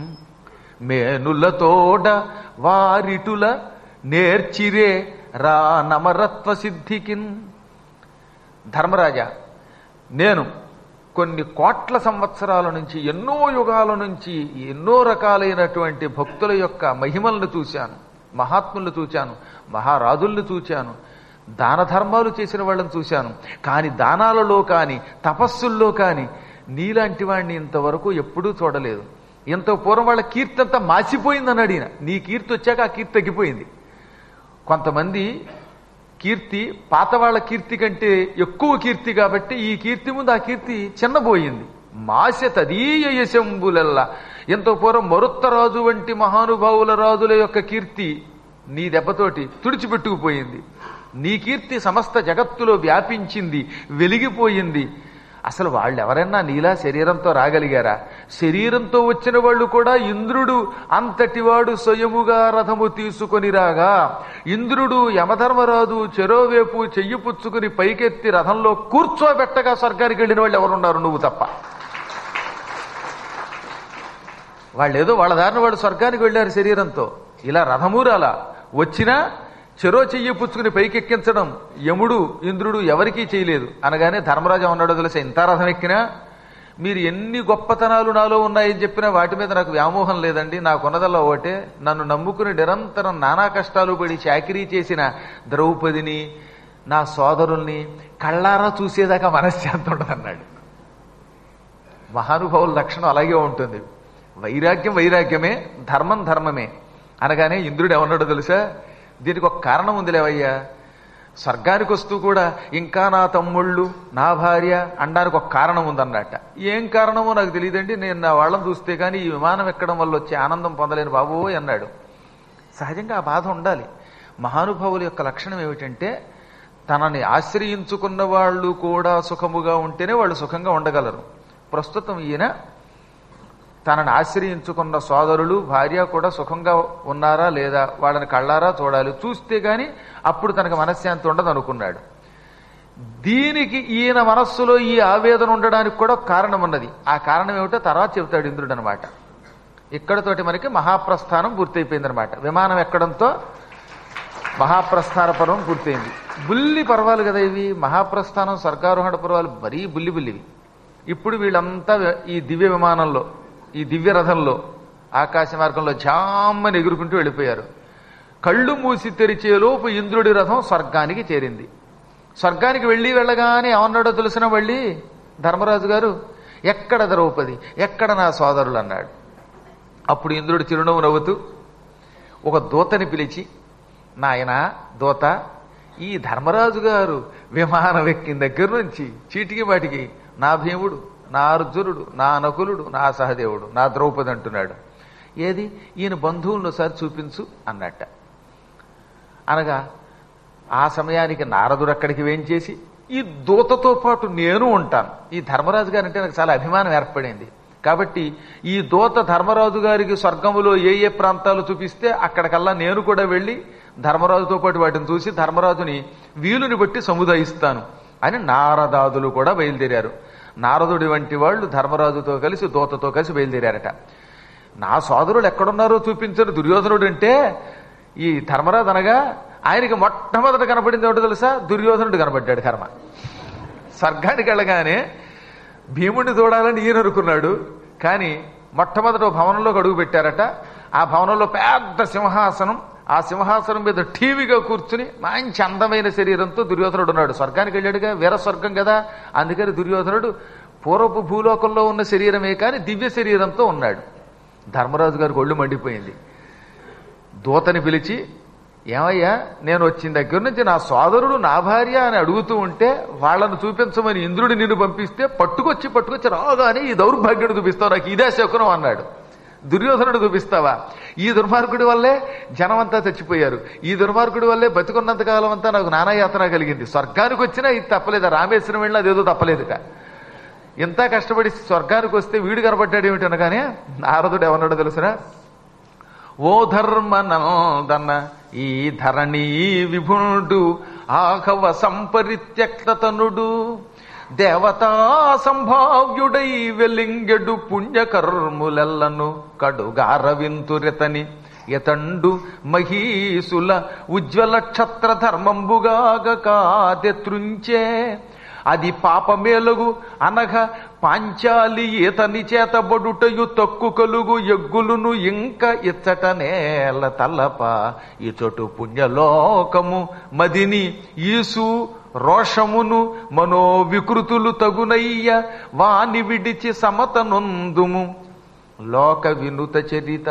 మేనులతోడ వారిటుల నేర్చిరే రా నమరత్వ సిద్ధికిన్ ధర్మరాజా నేను కొన్ని కోట్ల సంవత్సరాల నుంచి ఎన్నో యుగాల నుంచి ఎన్నో రకాలైనటువంటి భక్తుల యొక్క మహిమలను చూశాను మహాత్ములను చూశాను మహారాజుల్ని చూశాను దాన ధర్మాలు చేసిన వాళ్ళని చూశాను కానీ దానాలలో కానీ తపస్సుల్లో కానీ నీలాంటి వాడిని ఇంతవరకు ఎప్పుడూ చూడలేదు ఇంత పూర్వం వాళ్ళ కీర్తి అంతా మాసిపోయిందని అడిగిన నీ కీర్తి వచ్చాక ఆ కీర్తి తగ్గిపోయింది కొంతమంది కీర్తి పాత వాళ్ళ కీర్తి కంటే ఎక్కువ కీర్తి కాబట్టి ఈ కీర్తి ముందు ఆ కీర్తి చిన్నబోయింది మాస తదీయ యశంబులల్లా ఎంతో పూర్వం మరుత్తరాజు వంటి మహానుభావుల రాజుల యొక్క కీర్తి నీ దెబ్బతోటి తుడిచిపెట్టుకుపోయింది నీ కీర్తి సమస్త జగత్తులో వ్యాపించింది వెలిగిపోయింది అసలు వాళ్ళు ఎవరైనా నీలా శరీరంతో రాగలిగారా శరీరంతో వచ్చిన వాళ్ళు కూడా ఇంద్రుడు అంతటివాడు స్వయముగా రథము తీసుకొని రాగా ఇంద్రుడు యమధర్మరాజు చెరోవేపు చెయ్యి పుచ్చుకుని పైకెత్తి రథంలో కూర్చోబెట్టగా స్వర్గానికి వెళ్ళిన వాళ్ళు ఎవరున్నారు నువ్వు తప్ప వాళ్ళు ఏదో వాళ్ళ దారిన వాళ్ళు స్వర్గానికి వెళ్ళారు శరీరంతో ఇలా రథమూరాల వచ్చినా చెరో చెయ్యి పుచ్చుకుని పైకెక్కించడం యముడు ఇంద్రుడు ఎవరికీ చేయలేదు అనగానే ధర్మరాజు ఉన్నాడో తెలిసి ఇంత రథం ఎక్కినా మీరు ఎన్ని గొప్పతనాలు నాలో ఉన్నాయని చెప్పినా వాటి మీద నాకు వ్యామోహం లేదండి నాకున్నదల్లా ఒకటే నన్ను నమ్ముకుని నిరంతరం నానా కష్టాలు పడి చాకిరీ చేసిన ద్రౌపదిని నా సోదరుల్ని కళ్ళారా చూసేదాకా మనశ్శాంతి ఉండదన్నాడు మహానుభావుల లక్షణం అలాగే ఉంటుంది వైరాగ్యం వైరాగ్యమే ధర్మం ధర్మమే అనగానే ఇంద్రుడు ఏమన్నాడో తెలుసా దీనికి ఒక కారణం ఉందిలేవయ్యా స్వర్గానికి వస్తూ కూడా ఇంకా నా తమ్ముళ్ళు నా భార్య అనడానికి ఒక కారణం ఉందన్నట్ట ఏం కారణమో నాకు తెలియదండి నేను నా వాళ్ళని చూస్తే కానీ ఈ విమానం ఎక్కడం వల్ల వచ్చే ఆనందం పొందలేని బాబోయ్ అన్నాడు సహజంగా ఆ బాధ ఉండాలి మహానుభావుల యొక్క లక్షణం ఏమిటంటే తనని ఆశ్రయించుకున్న వాళ్ళు కూడా సుఖముగా ఉంటేనే వాళ్ళు సుఖంగా ఉండగలరు ప్రస్తుతం ఈయన తనని ఆశ్రయించుకున్న సోదరులు భార్య కూడా సుఖంగా ఉన్నారా లేదా వాళ్ళని కళ్ళారా చూడాలి చూస్తే గాని అప్పుడు తనకు మనశ్శాంతి ఉండదు అనుకున్నాడు దీనికి ఈయన మనస్సులో ఈ ఆవేదన ఉండడానికి కూడా ఒక కారణం ఉన్నది ఆ కారణం ఏమిటో తర్వాత చెబుతాడు ఇంద్రుడు అనమాట ఇక్కడతోటి మనకి మహాప్రస్థానం పూర్తయిపోయిందనమాట విమానం ఎక్కడంతో మహాప్రస్థాన పర్వం పూర్తయింది బుల్లి పర్వాలు కదా ఇవి మహాప్రస్థానం స్వర్గారోహణ పర్వాలు మరీ బుల్లి బుల్లివి ఇప్పుడు వీళ్ళంతా ఈ దివ్య విమానంలో ఈ దివ్య రథంలో ఆకాశ మార్గంలో జామ్మని ఎగురుకుంటూ వెళ్ళిపోయారు కళ్ళు మూసి తెరిచేలోపు ఇంద్రుడి రథం స్వర్గానికి చేరింది స్వర్గానికి వెళ్ళి వెళ్ళగానే ఏమన్నాడో తెలిసిన వెళ్ళి ధర్మరాజు గారు ఎక్కడ ద్రౌపది ఎక్కడ నా సోదరులు అన్నాడు అప్పుడు ఇంద్రుడు చిరునవ్వు నవ్వుతూ ఒక దూతని పిలిచి నాయన దూత ఈ ధర్మరాజు గారు విమానం ఎక్కిన దగ్గర నుంచి చీటికి వాటికి నా భీముడు నా అర్జునుడు నా నకులుడు నా సహదేవుడు నా ద్రౌపది అంటున్నాడు ఏది ఈయన బంధువులను ఒకసారి చూపించు అన్నట్ట అనగా ఆ సమయానికి నారదుడు అక్కడికి వేంచేసి ఈ దూతతో పాటు నేను ఉంటాను ఈ ధర్మరాజు గారు అంటే నాకు చాలా అభిమానం ఏర్పడింది కాబట్టి ఈ దూత ధర్మరాజు గారికి స్వర్గములో ఏ ఏ ప్రాంతాలు చూపిస్తే అక్కడికల్లా నేను కూడా వెళ్ళి ధర్మరాజుతో పాటు వాటిని చూసి ధర్మరాజుని వీలుని బట్టి సముదాయిస్తాను అని నారదాదులు కూడా బయలుదేరారు నారదుడి వంటి వాళ్ళు ధర్మరాజుతో కలిసి దూతతో కలిసి బయలుదేరారట నా సోదరులు ఎక్కడున్నారో చూపించని దుర్యోధనుడు అంటే ఈ ధర్మరాజు అనగా ఆయనకి మొట్టమొదట కనపడింది ఏమిటో తెలుసా దుర్యోధనుడు కనపడ్డాడు కర్మ స్వర్గానికి వెళ్ళగానే భీముడిని చూడాలని ఈయన అనుకున్నాడు కానీ మొట్టమొదట ఓ భవనంలోకి అడుగు పెట్టారట ఆ భవనంలో పెద్ద సింహాసనం ఆ సింహాసనం మీద టీవీగా కూర్చుని మంచి అందమైన శరీరంతో దుర్యోధనుడు ఉన్నాడు స్వర్గానికి వెళ్ళాడుగా వీర స్వర్గం కదా అందుకని దుర్యోధనుడు పూర్వపు భూలోకంలో ఉన్న శరీరమే కానీ దివ్య శరీరంతో ఉన్నాడు ధర్మరాజు గారికి ఒళ్ళు మండిపోయింది దూతని పిలిచి ఏమయ్యా నేను వచ్చిన దగ్గర నుంచి నా సోదరుడు నా భార్య అని అడుగుతూ ఉంటే వాళ్ళను చూపించమని ఇంద్రుడు నిన్ను పంపిస్తే పట్టుకొచ్చి పట్టుకొచ్చి రాగానే ఈ దౌర్భాగ్యుడు చూపిస్తావు నాకు ఇదే శకునం అన్నాడు దుర్యోధనుడు చూపిస్తావా ఈ దుర్మార్గుడి వల్లే జనమంతా చచ్చిపోయారు ఈ దుర్మార్గుడి వల్లే బతికున్నంత కాలం అంతా నాకు నానాయాతన కలిగింది స్వర్గానికి వచ్చినా ఇది తప్పలేదు రామేశ్వరం వెళ్ళినా అదేదో తప్పలేదుట ఇంత కష్టపడి స్వర్గానికి వస్తే వీడు కనబడ్డాడు ఏమిటి అనగానే నారదుడు ఏమన్నాడో తెలుసునా ఓ ధర్మనందన ఈ ధరణి విభుడు ఆహవ సంపరిత్యక్తనుడు దేవతా సంభావ్యుడై వెలింగెడు పుణ్యకర్ములెల్లను కడుగారవింతురెతని ఎతండు మహీసుల ఉజ్వల క్షత్ర ధర్మంబుగాగ కాదెత్రుంచే అది పాపమేలుగు అనగా పాంచాలి ఈతని చేతబడుటయు తక్కు కలుగు ఎగ్గులును ఇంక ఇచ్చట నేల తల్లప ఈ చోటు పుణ్యలోకము మదిని ఈసు రోషమును మనో వికృతులు తగునయ్య వాని విడిచి సమత నొందుము లోక వినుత చరిత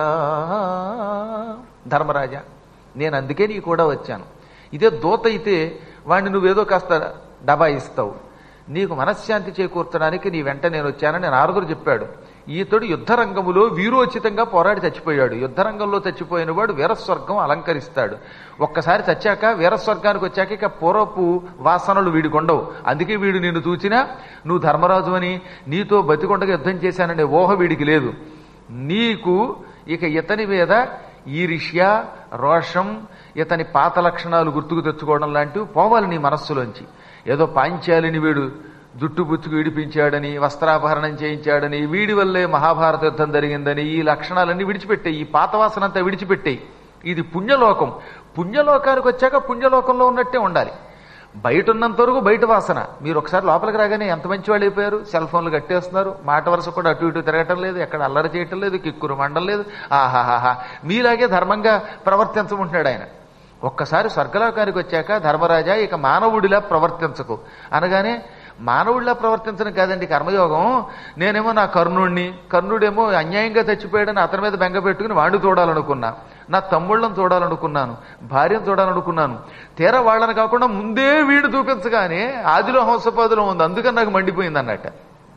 ధర్మరాజా నేను అందుకే నీ కూడా వచ్చాను ఇదే దూత అయితే వాడిని నువ్వేదో కాస్త డబా ఇస్తావు నీకు మనశ్శాంతి చేకూర్చడానికి నీ వెంట నేను వచ్చానని నారదుడు చెప్పాడు ఈతడు యుద్ధరంగములో వీరోచితంగా పోరాడి చచ్చిపోయాడు యుద్ధరంగంలో చచ్చిపోయిన వాడు వీరస్వర్గం అలంకరిస్తాడు ఒక్కసారి చచ్చాక వీరస్వర్గానికి వచ్చాక ఇక పూర్వపు వాసనలు వీడికి ఉండవు అందుకే వీడు నిన్ను చూచినా నువ్వు ధర్మరాజు అని నీతో బతికొండగా యుద్ధం చేశాననే ఊహ వీడికి లేదు నీకు ఇక ఇతని మీద ఈరిష్య రోషం ఇతని పాత లక్షణాలు గుర్తుకు తెచ్చుకోవడం లాంటివి పోవాలి నీ మనస్సులోంచి ఏదో పాంచాలిని వీడు జుట్టు పుచ్చుకు విడిపించాడని వస్త్రాపహరణం చేయించాడని వీడి వల్లే మహాభారత యుద్ధం జరిగిందని ఈ లక్షణాలన్నీ విడిచిపెట్టాయి ఈ పాత వాసన అంతా విడిచిపెట్టాయి ఇది పుణ్యలోకం పుణ్యలోకానికి వచ్చాక పుణ్యలోకంలో ఉన్నట్టే ఉండాలి బయట ఉన్నంత వరకు బయట వాసన మీరు ఒకసారి లోపలికి రాగానే ఎంత మంచి వాళ్ళు అయిపోయారు సెల్ ఫోన్లు కట్టేస్తున్నారు మాట వరుస కూడా అటు ఇటు తిరగటం లేదు ఎక్కడ అల్లరి చేయటం లేదు కిక్కురు మండలం లేదు ఆహాహాహా మీలాగే ధర్మంగా ప్రవర్తించమంటున్నాడు ఆయన ఒక్కసారి స్వర్గలోకానికి వచ్చాక ధర్మరాజా ఇక మానవుడిలా ప్రవర్తించకు అనగానే మానవుడిలా ప్రవర్తించడం కాదండి కర్మయోగం నేనేమో నా కర్ణుడిని కర్ణుడేమో అన్యాయంగా చచ్చిపోయాడని అతని మీద బెంగ పెట్టుకుని వాడిని చూడాలనుకున్నా నా తమ్ముళ్ళని చూడాలనుకున్నాను భార్యను చూడాలనుకున్నాను తీరా వాళ్ళని కాకుండా ముందే వీడు చూపించగానే ఆదిలో హంసపాదులో ఉంది అందుకని నాకు మండిపోయింది అన్నట్ట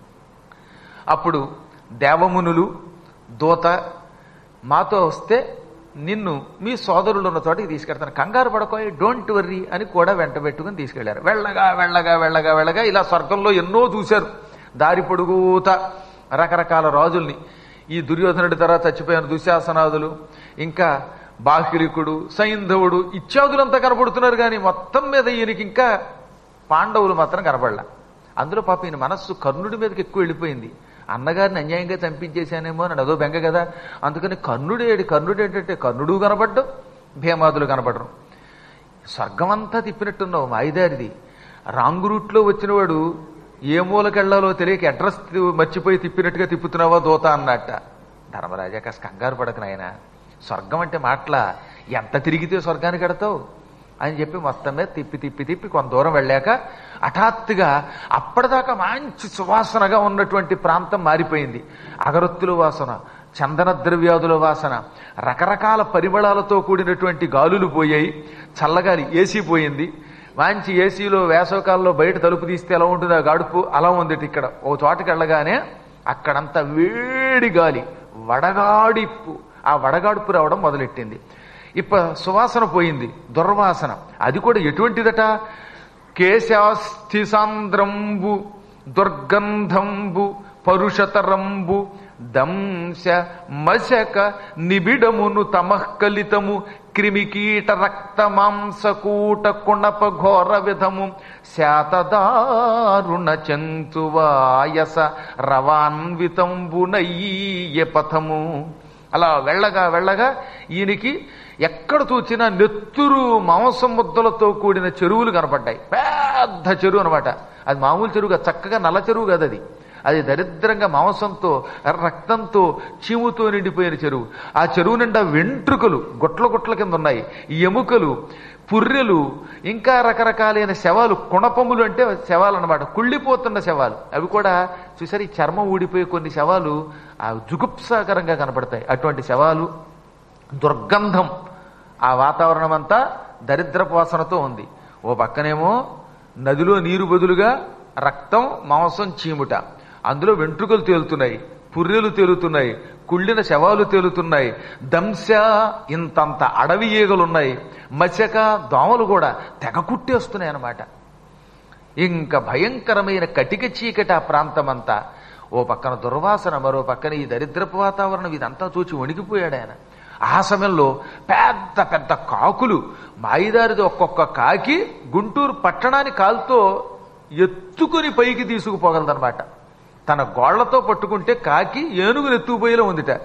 అప్పుడు దేవమునులు దూత మాతో వస్తే నిన్ను మీ సోదరులు ఉన్న చోటికి తీసుకెళ్తాను కంగారు పడకోయి డోంట్ వర్రీ అని కూడా వెంట పెట్టుకుని తీసుకెళ్లారు వెళ్ళగా వెళ్ళగా వెళ్ళగా వెళ్ళగా ఇలా స్వర్గంలో ఎన్నో చూశారు దారి పొడుగుత రకరకాల రాజుల్ని ఈ దుర్యోధనుడి తర్వాత చచ్చిపోయిన దుశ్శాసనాదులు ఇంకా బాహ్యులికుడు సైంధవుడు ఇత్యాదులంతా కనబడుతున్నారు కానీ మొత్తం మీద ఈయనకి ఇంకా పాండవులు మాత్రం కనబడలా అందులో పాప ఈయన మనస్సు కర్ణుడి మీదకి ఎక్కువ వెళ్ళిపోయింది అన్నగారిని అన్యాయంగా చంపించేశానేమో అని అదో బెంగ కదా అందుకని కర్ణుడేడి కర్ణుడు ఏంటంటే కర్ణుడు కనబడ్డం భీమాదులు కనబడరు స్వర్గమంతా తిప్పినట్టున్నావు మాయిదారిది రాంగ్ రూట్లో వచ్చినవాడు ఏ మూలకెళ్లాలో తెలియక అడ్రస్ మర్చిపోయి తిప్పినట్టుగా తిప్పుతున్నావా దోత అన్నట్ట ధర్మరాజా కాస్త కంగారు పడక నాయన స్వర్గం అంటే మాటల ఎంత తిరిగితే స్వర్గానికి ఎడతావు అని చెప్పి మొత్తం మీద తిప్పి తిప్పి తిప్పి కొంత దూరం వెళ్ళాక హఠాత్తుగా అప్పటిదాకా మంచి సువాసనగా ఉన్నటువంటి ప్రాంతం మారిపోయింది అగరొత్తుల వాసన చందన ద్రవ్యాదుల వాసన రకరకాల పరిమళాలతో కూడినటువంటి గాలులు పోయాయి చల్లగాలి ఏసీ పోయింది మంచి ఏసీలో వేసవకాలంలో బయట తలుపు తీస్తే ఎలా ఉంటుంది ఆ గడుపు అలా ఉంది ఇక్కడ ఓ చోటకి వెళ్ళగానే అక్కడంతా వేడి గాలి వడగాడిప్పు ఆ వడగాడుపు రావడం మొదలెట్టింది ఇప్ప సువాసన పోయింది దుర్వాసన అది కూడా ఎటువంటిదట కేశాస్థి సాంద్రంబు దుర్గంధంబు పరుషతరంబు దంశ మశక నిబిడమును తమఃకలితము క్రిమికీట రక్త మాంసకూట కుణప ఘోర విధము శాతదారుణ చంతువాయస రవాన్వితంబునయ్య పథము అలా వెళ్ళగా వెళ్ళగా ఈయనకి ఎక్కడ చూచినా నెత్తురు మాంసం ముద్దలతో కూడిన చెరువులు కనపడ్డాయి పెద్ద చెరువు అనమాట అది మామూలు చెరువు కాదు చక్కగా నల్ల చెరువు కాదు అది అది దరిద్రంగా మాంసంతో రక్తంతో చీముతో నిండిపోయిన చెరువు ఆ చెరువు నిండా వెంట్రుకలు గుట్ల గుట్ల కింద ఉన్నాయి ఎముకలు పుర్రెలు ఇంకా రకరకాలైన శవాలు కుణపములు అంటే శవాలు అనమాట కుళ్ళిపోతున్న శవాలు అవి కూడా చూసారు ఈ చర్మం ఊడిపోయే కొన్ని శవాలు ఆ జుగుప్సాకరంగా కనపడతాయి అటువంటి శవాలు దుర్గంధం ఆ వాతావరణం అంతా దరిద్రపు వాసనతో ఉంది ఓ పక్కనేమో నదిలో నీరు బదులుగా రక్తం మాంసం చీముట అందులో వెంట్రుకలు తేలుతున్నాయి పుర్రెలు తేలుతున్నాయి కుళ్ళిన శవాలు తేలుతున్నాయి దంశ ఇంతంత అడవి ఈగలున్నాయి మత్స్యక దోమలు కూడా తెగ కుట్టేస్తున్నాయి అన్నమాట ఇంకా భయంకరమైన కటిక చీకటి ఆ ప్రాంతమంతా ఓ పక్కన దుర్వాసన మరో పక్కన ఈ దరిద్రపు వాతావరణం ఇదంతా చూచి వణికిపోయాడు ఆయన ఆ సమయంలో పెద్ద పెద్ద కాకులు మాయిదారిది ఒక్కొక్క కాకి గుంటూరు పట్టణాన్ని కాలుతో ఎత్తుకుని పైకి తీసుకుపోగలదనమాట తన గోళ్లతో పట్టుకుంటే కాకి ఏనుగులు ఎత్తుకుపోయేలా ఉందిట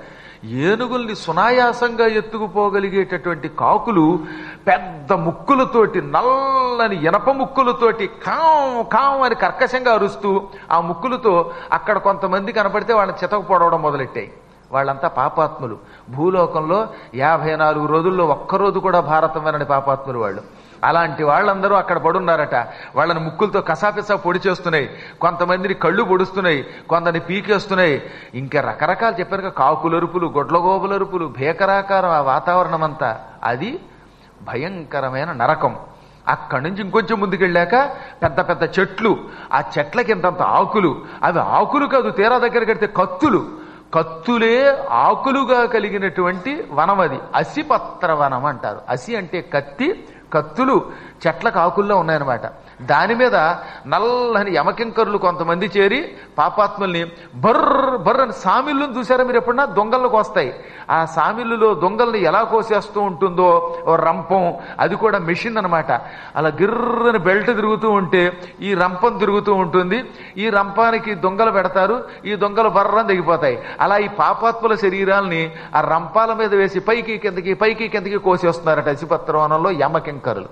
ఏనుగుల్ని సునాయాసంగా ఎత్తుకుపోగలిగేటటువంటి కాకులు పెద్ద ముక్కులతోటి నల్లని ఇనప ముక్కులతోటి కాం కాం అని కర్కశంగా అరుస్తూ ఆ ముక్కులతో అక్కడ కొంతమంది కనపడితే వాళ్ళని చితక పొడవడం మొదలెట్టాయి వాళ్ళంతా పాపాత్ములు భూలోకంలో యాభై నాలుగు రోజుల్లో ఒక్కరోజు కూడా భారతం వినని పాపాత్ములు వాళ్ళు అలాంటి వాళ్ళందరూ అక్కడ పడున్నారట వాళ్ళని ముక్కులతో కసాపిసా పొడి చేస్తున్నాయి కొంతమందిని కళ్ళు పొడుస్తున్నాయి కొందరిని పీకేస్తున్నాయి ఇంకా రకరకాలు చెప్పారు కాకులరుపులు గొడ్లగోపులరుపులు భీకరాకారం ఆ వాతావరణం అంతా అది భయంకరమైన నరకం అక్కడి నుంచి ఇంకొంచెం ముందుకెళ్ళాక పెద్ద పెద్ద చెట్లు ఆ చెట్లకి ఇంతంత ఆకులు అవి ఆకులు కాదు తీరా దగ్గర కడితే కత్తులు కత్తులే ఆకులుగా కలిగినటువంటి వనం అది అసిపత్ర వనం అంటారు అసి అంటే కత్తి కత్తులు చెట్లకు ఆకుల్లో ఉన్నాయన్నమాట దాని మీద నల్లని యమకింకరులు కొంతమంది చేరి పాపాత్ముల్ని బర్ర బర్ర అని సామిళ్ళను చూసారా మీరు ఎప్పుడన్నా దొంగలకు వస్తాయి ఆ సామిళ్ళులో దొంగల్ని ఎలా కోసేస్తూ ఉంటుందో ఓ రంపం అది కూడా మెషిన్ అన్నమాట అలా గిర్రని బెల్ట్ తిరుగుతూ ఉంటే ఈ రంపం తిరుగుతూ ఉంటుంది ఈ రంపానికి దొంగలు పెడతారు ఈ దొంగలు బర్రని దిగిపోతాయి అలా ఈ పాపాత్ముల శరీరాల్ని ఆ రంపాల మీద వేసి పైకి కిందకి పైకి కిందకి కోసేస్తున్నారట అసిపత్రవనంలో యమకింకరులు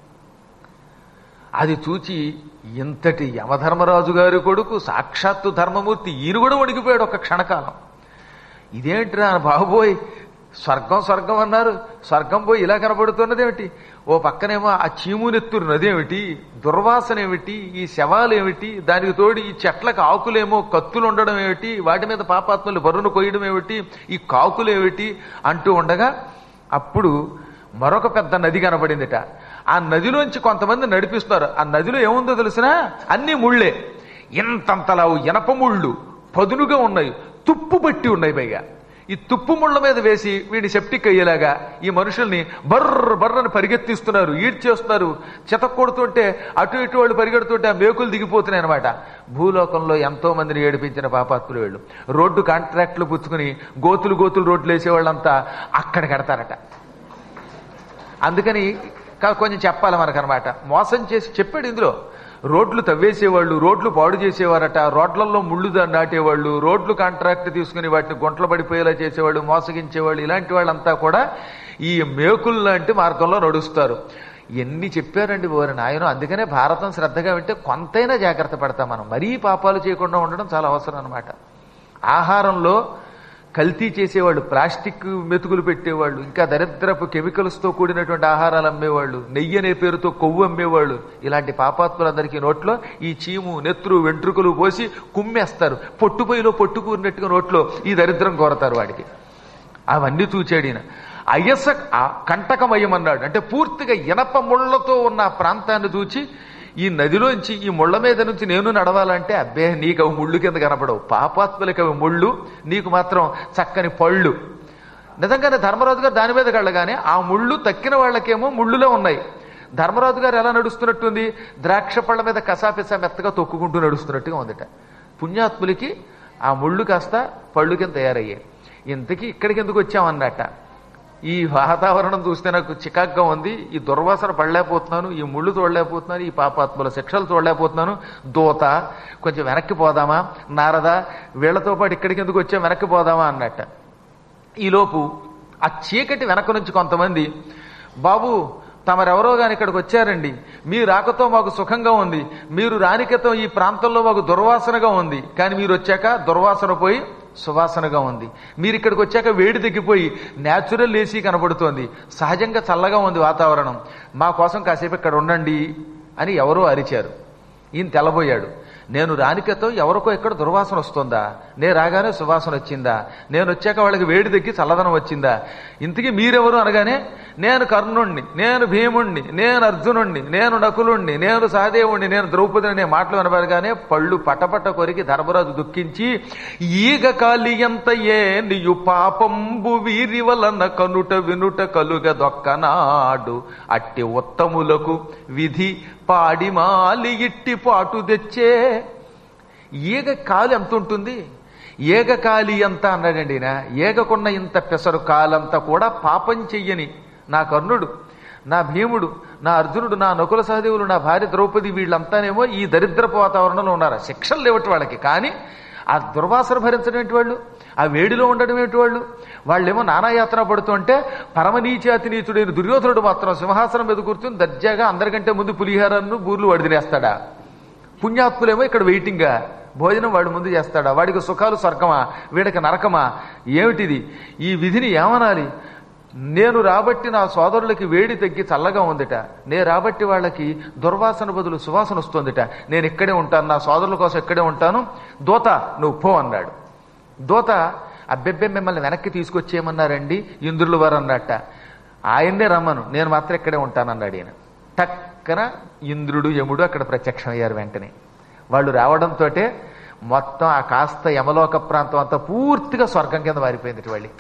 అది చూచి ఇంతటి యమధర్మరాజు గారి కొడుకు సాక్షాత్తు ధర్మమూర్తి ఈయన కూడా వణికిపోయాడు ఒక క్షణకాలం ఇదేంట్రా బాబోయ్ స్వర్గం స్వర్గం అన్నారు స్వర్గం పోయి ఇలా కనబడుతున్నదేమిటి ఓ పక్కనేమో ఆ చీమునెత్తురు నదేమిటి దుర్వాసన ఏమిటి ఈ శవాలు ఏమిటి దానికి తోడు ఈ చెట్లకు ఆకులేమో కత్తులు ఉండడం ఏమిటి వాటి మీద పాపాత్మలు బరును కొయ్యడం ఏమిటి ఈ కాకులు ఏమిటి అంటూ ఉండగా అప్పుడు మరొక పెద్ద నది కనబడిందిట ఆ నదిలోంచి కొంతమంది నడిపిస్తున్నారు ఆ నదిలో ఏముందో తెలిసినా అన్ని ముళ్ళే ఇంతంతలా ఇనప ముళ్ళు పదునుగా ఉన్నాయి తుప్పు పట్టి ఉన్నాయి పైగా ఈ తుప్పు ముళ్ళ మీద వేసి వీడిని సెప్టిక్ అయ్యేలాగా ఈ మనుషుల్ని బర్ర బర్రని పరిగెత్తిస్తున్నారు ఈడ్చేస్తున్నారు చెత కొడుతుంటే అటు ఇటు వాళ్ళు పరిగెడుతుంటే ఆ మేకులు దిగిపోతున్నాయి అనమాట భూలోకంలో ఎంతో మందిని ఏడిపించిన పాపాత్ములు వీళ్ళు రోడ్డు కాంట్రాక్టులు పుచ్చుకుని గోతులు గోతులు రోడ్లు వేసేవాళ్ళంతా అక్కడ కడతారట అందుకని కా- కొంచెం చెప్పాలి మనకనమాట మోసం చేసి చెప్పాడు ఇందులో రోడ్లు తవ్వేసేవాళ్ళు రోడ్లు పాడు చేసేవారట రోడ్లలో ముళ్ళు దా- నాటేవాళ్ళు రోడ్లు కాంట్రాక్ట్ తీసుకుని వాటిని గుంటలు పడిపోయేలా చేసేవాళ్ళు మోసగించేవాళ్ళు ఇలాంటి వాళ్ళంతా కూడా ఈ మేకులు లాంటి మార్గంలో నడుస్తారు ఎన్ని చెప్పారండి ఓరి నాయన అందుకనే భారతం శ్రద్ధగా వింటే కొంతైనా జాగ్రత్త పడతాం మనం మరీ పాపాలు చేయకుండా ఉండడం చాలా అవసరం అనమాట ఆహారంలో కల్తీ చేసేవాళ్ళు ప్లాస్టిక్ మెతుకులు పెట్టేవాళ్ళు ఇంకా దరిద్రపు కెమికల్స్తో కూడినటువంటి ఆహారాలు అమ్మేవాళ్ళు నెయ్యి అనే పేరుతో కొవ్వు అమ్మేవాళ్ళు ఇలాంటి పాపాత్ములందరికీ నోట్లో ఈ చీము నెత్తురు వెంట్రుకలు పోసి కుమ్మేస్తారు పొట్టుపొయ్యిలో పొట్టుకూరినట్టుగా నోట్లో ఈ దరిద్రం కోరతారు వాడికి అవన్నీ చూచాడు ఈయన అయస ఆ కంటకమయం అన్నాడు అంటే పూర్తిగా ఇనప ముళ్లతో ఉన్న ఆ ప్రాంతాన్ని చూచి ఈ నదిలోంచి ఈ ముళ్ళ మీద నుంచి నేను నడవాలంటే అబ్బే నీకు అవి ముళ్ళు కింద కనపడవు పాపాత్ములకి అవి ముళ్ళు నీకు మాత్రం చక్కని పళ్ళు నిజంగానే ధర్మరాజు గారు దాని మీద కళ్ళగానే ఆ ముళ్ళు తక్కిన వాళ్ళకేమో ముళ్ళులో ఉన్నాయి ధర్మరాజు గారు ఎలా నడుస్తున్నట్టుంది ద్రాక్ష పళ్ళ మీద కసాపిసా మెత్తగా తొక్కుకుంటూ నడుస్తున్నట్టుగా ఉందిట పుణ్యాత్ములకి ఆ ముళ్ళు కాస్త పళ్ళు కింద తయారయ్యాయి ఇంతకీ ఇక్కడికి ఎందుకు వచ్చామన్నట్ట ఈ వాతావరణం చూస్తే నాకు చికాగ్గా ఉంది ఈ దుర్వాసన పడలేకపోతున్నాను ఈ ముళ్ళు తోడలేకపోతున్నాను ఈ పాపాత్ముల శిక్షలు తోడలేకపోతున్నాను దూత కొంచెం వెనక్కి పోదామా నారద వీళ్లతో పాటు ఇక్కడికి ఎందుకు వచ్చాం వెనక్కి పోదామా అన్నట్ట ఈలోపు ఆ చీకటి వెనక నుంచి కొంతమంది బాబు తమరెవరో గాని ఇక్కడికి వచ్చారండి మీ రాకతో మాకు సుఖంగా ఉంది మీరు రానికతో ఈ ప్రాంతంలో మాకు దుర్వాసనగా ఉంది కానీ మీరు వచ్చాక దుర్వాసన పోయి సువాసనగా ఉంది మీరు ఇక్కడికి వచ్చాక వేడి తగ్గిపోయి న్యాచురల్ ఏసీ కనబడుతోంది సహజంగా చల్లగా ఉంది వాతావరణం మా కోసం కాసేపు ఇక్కడ ఉండండి అని ఎవరో అరిచారు ఈయన తెల్లబోయాడు నేను రానికతో ఎవరికో ఎక్కడ దుర్వాసన వస్తుందా నేను రాగానే సువాసన వచ్చిందా నేను వచ్చాక వాళ్ళకి వేడి తగ్గి చల్లదనం వచ్చిందా ఇంతకీ మీరెవరు అనగానే నేను కర్ణుణ్ణి నేను భీముణ్ణి నేను అర్జునుణ్ణి నేను నకులుణ్ణి నేను సహదేవుణ్ణి నేను ద్రౌపదిని అనే మాటలు వినబడగానే పళ్ళు పటపట కొరికి ధర్మరాజు దుఃఖించి ఈగ కాలియంత ఏ నియు పాపంబు వీరి వలన కనుట వినుట కలుగ దొక్కనాడు అట్టి ఉత్తములకు విధి పాడిమాలి ఇట్టి పాటు తెచ్చే ఈగ కాలు ఎంత ఉంటుంది ఏగ కాలి ఎంత అన్నాడండి ఈయన ఏగకున్న ఇంత పెసరు కాలంతా కూడా పాపం చెయ్యని నా కర్ణుడు నా భీముడు నా అర్జునుడు నా నకుల సహదేవులు నా భార్య ద్రౌపది వీళ్ళంతానేమో ఈ దరిద్రపు వాతావరణంలో ఉన్నారు శిక్షలు లేవటి వాళ్ళకి కానీ ఆ దుర్వాసన భరించినటువంటి వాళ్ళు ఆ వేడిలో ఉండడం ఏమిటి వాళ్ళు వాళ్ళేమో నానాయాత్ర పడుతుంటే పరమనీచాతి నీచుడైన దుర్యోధనుడు మాత్రం సింహాసనం మీద కూర్చుని దర్జాగా అందరికంటే ముందు పులిహారాన్ని బూర్లు వడిదినేస్తాడా పుణ్యాత్ములేమో ఇక్కడ వెయిటింగ్గా భోజనం వాడి ముందు చేస్తాడా వాడికి సుఖాలు స్వర్గమా వీడికి నరకమా ఏమిటిది ఈ విధిని ఏమనాలి నేను రాబట్టి నా సోదరులకి వేడి తగ్గి చల్లగా ఉందిట నేను రాబట్టి వాళ్ళకి దుర్వాసన బదులు సువాసన వస్తుందిట నేను ఇక్కడే ఉంటాను నా సోదరుల కోసం ఇక్కడే ఉంటాను దోత నువ్వు పో అన్నాడు దోత అబ్బెబ్బే మిమ్మల్ని వెనక్కి తీసుకొచ్చేయమన్నారండి ఇంద్రులు వారు అన్నట్ట ఆయన్నే రమ్మను నేను మాత్రం ఇక్కడే ఉంటానన్నాడు ఈయన టక్కన ఇంద్రుడు యముడు అక్కడ ప్రత్యక్షమయ్యారు వెంటనే వాళ్ళు రావడంతో మొత్తం ఆ కాస్త యమలోక ప్రాంతం అంతా పూర్తిగా స్వర్గం కింద మారిపోయింది వాళ్ళి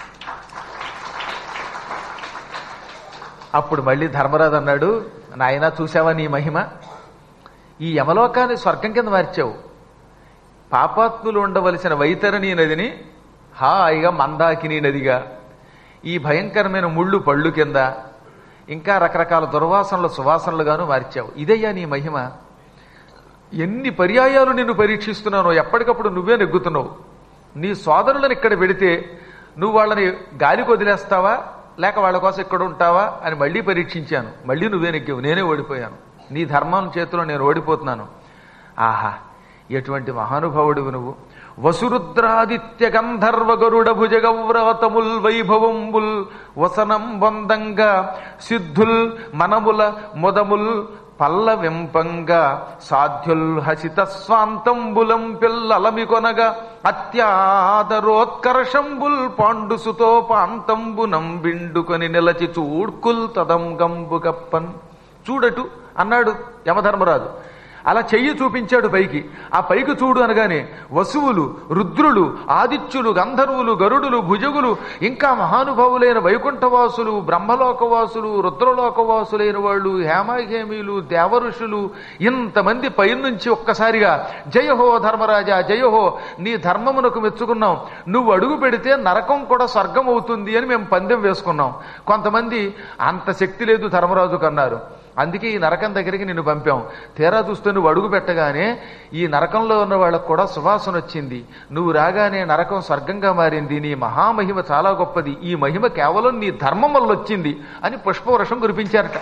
అప్పుడు మళ్ళీ ధర్మరాజు అన్నాడు నాయన చూసావా నీ మహిమ ఈ యమలోకాన్ని స్వర్గం కింద మార్చావు పాపాత్ములు ఉండవలసిన వైతరణి నదిని హాయిగా మందాకిని నదిగా ఈ భయంకరమైన ముళ్ళు పళ్ళు కింద ఇంకా రకరకాల దుర్వాసనలు సువాసనలుగాను మార్చావు ఇదయ్యా నీ మహిమ ఎన్ని పర్యాయాలు నిన్ను పరీక్షిస్తున్నానో ఎప్పటికప్పుడు నువ్వే నెగ్గుతున్నావు నీ సోదరులను ఇక్కడ పెడితే నువ్వు వాళ్ళని గాలికి వదిలేస్తావా లేక వాళ్ళ కోసం ఇక్కడ ఉంటావా అని మళ్ళీ పరీక్షించాను మళ్ళీ నువ్వే నెగ్గావు నేనే ఓడిపోయాను నీ ధర్మం చేతిలో నేను ఓడిపోతున్నాను ఆహా ఎటువంటి మహానుభావుడివి నువ్వు వసురుద్రాదిత్య గంధర్వ గరుడ భుజగవ్రతముల్ వైభవంబుల్ వసనం బందంగా సిద్ధుల్ మనముల మొదముల్ పల్లవింపంగా సాధ్యుల్ హసిత స్వాంతంబులం పిల్లలమి కొనగా అత్యాదరోత్కర్షంబుల్ పాండుసుతో పాంతంబునం బిండుకొని నిలచి చూడ్కుల్ తదంగంబు గప్పన్ చూడటు అన్నాడు యమధర్మరాజు అలా చెయ్యి చూపించాడు పైకి ఆ పైకి చూడు అనగానే వసువులు రుద్రులు ఆదిత్యులు గంధర్వులు గరుడులు భుజగులు ఇంకా మహానుభావులైన వైకుంఠవాసులు బ్రహ్మలోకవాసులు రుద్రలోకవాసులైన వాళ్ళు హేమహేమీలు దేవఋషులు ఇంతమంది పైనుంచి ఒక్కసారిగా జయహో ధర్మరాజా జయహో నీ ధర్మమునకు మెచ్చుకున్నాం నువ్వు అడుగు పెడితే నరకం కూడా స్వర్గం అవుతుంది అని మేము పందెం వేసుకున్నాం కొంతమంది అంత శక్తి లేదు ధర్మరాజుకు అన్నారు అందుకే ఈ నరకం దగ్గరికి నిన్ను పంపాం తీరా చూస్తే నువ్వు అడుగు పెట్టగానే ఈ నరకంలో ఉన్న వాళ్ళకు కూడా సువాసన వచ్చింది నువ్వు రాగానే నరకం స్వర్గంగా మారింది నీ మహామహిమ చాలా గొప్పది ఈ మహిమ కేవలం నీ ధర్మం వల్ల వచ్చింది అని పుష్పవర్షం కురిపించారట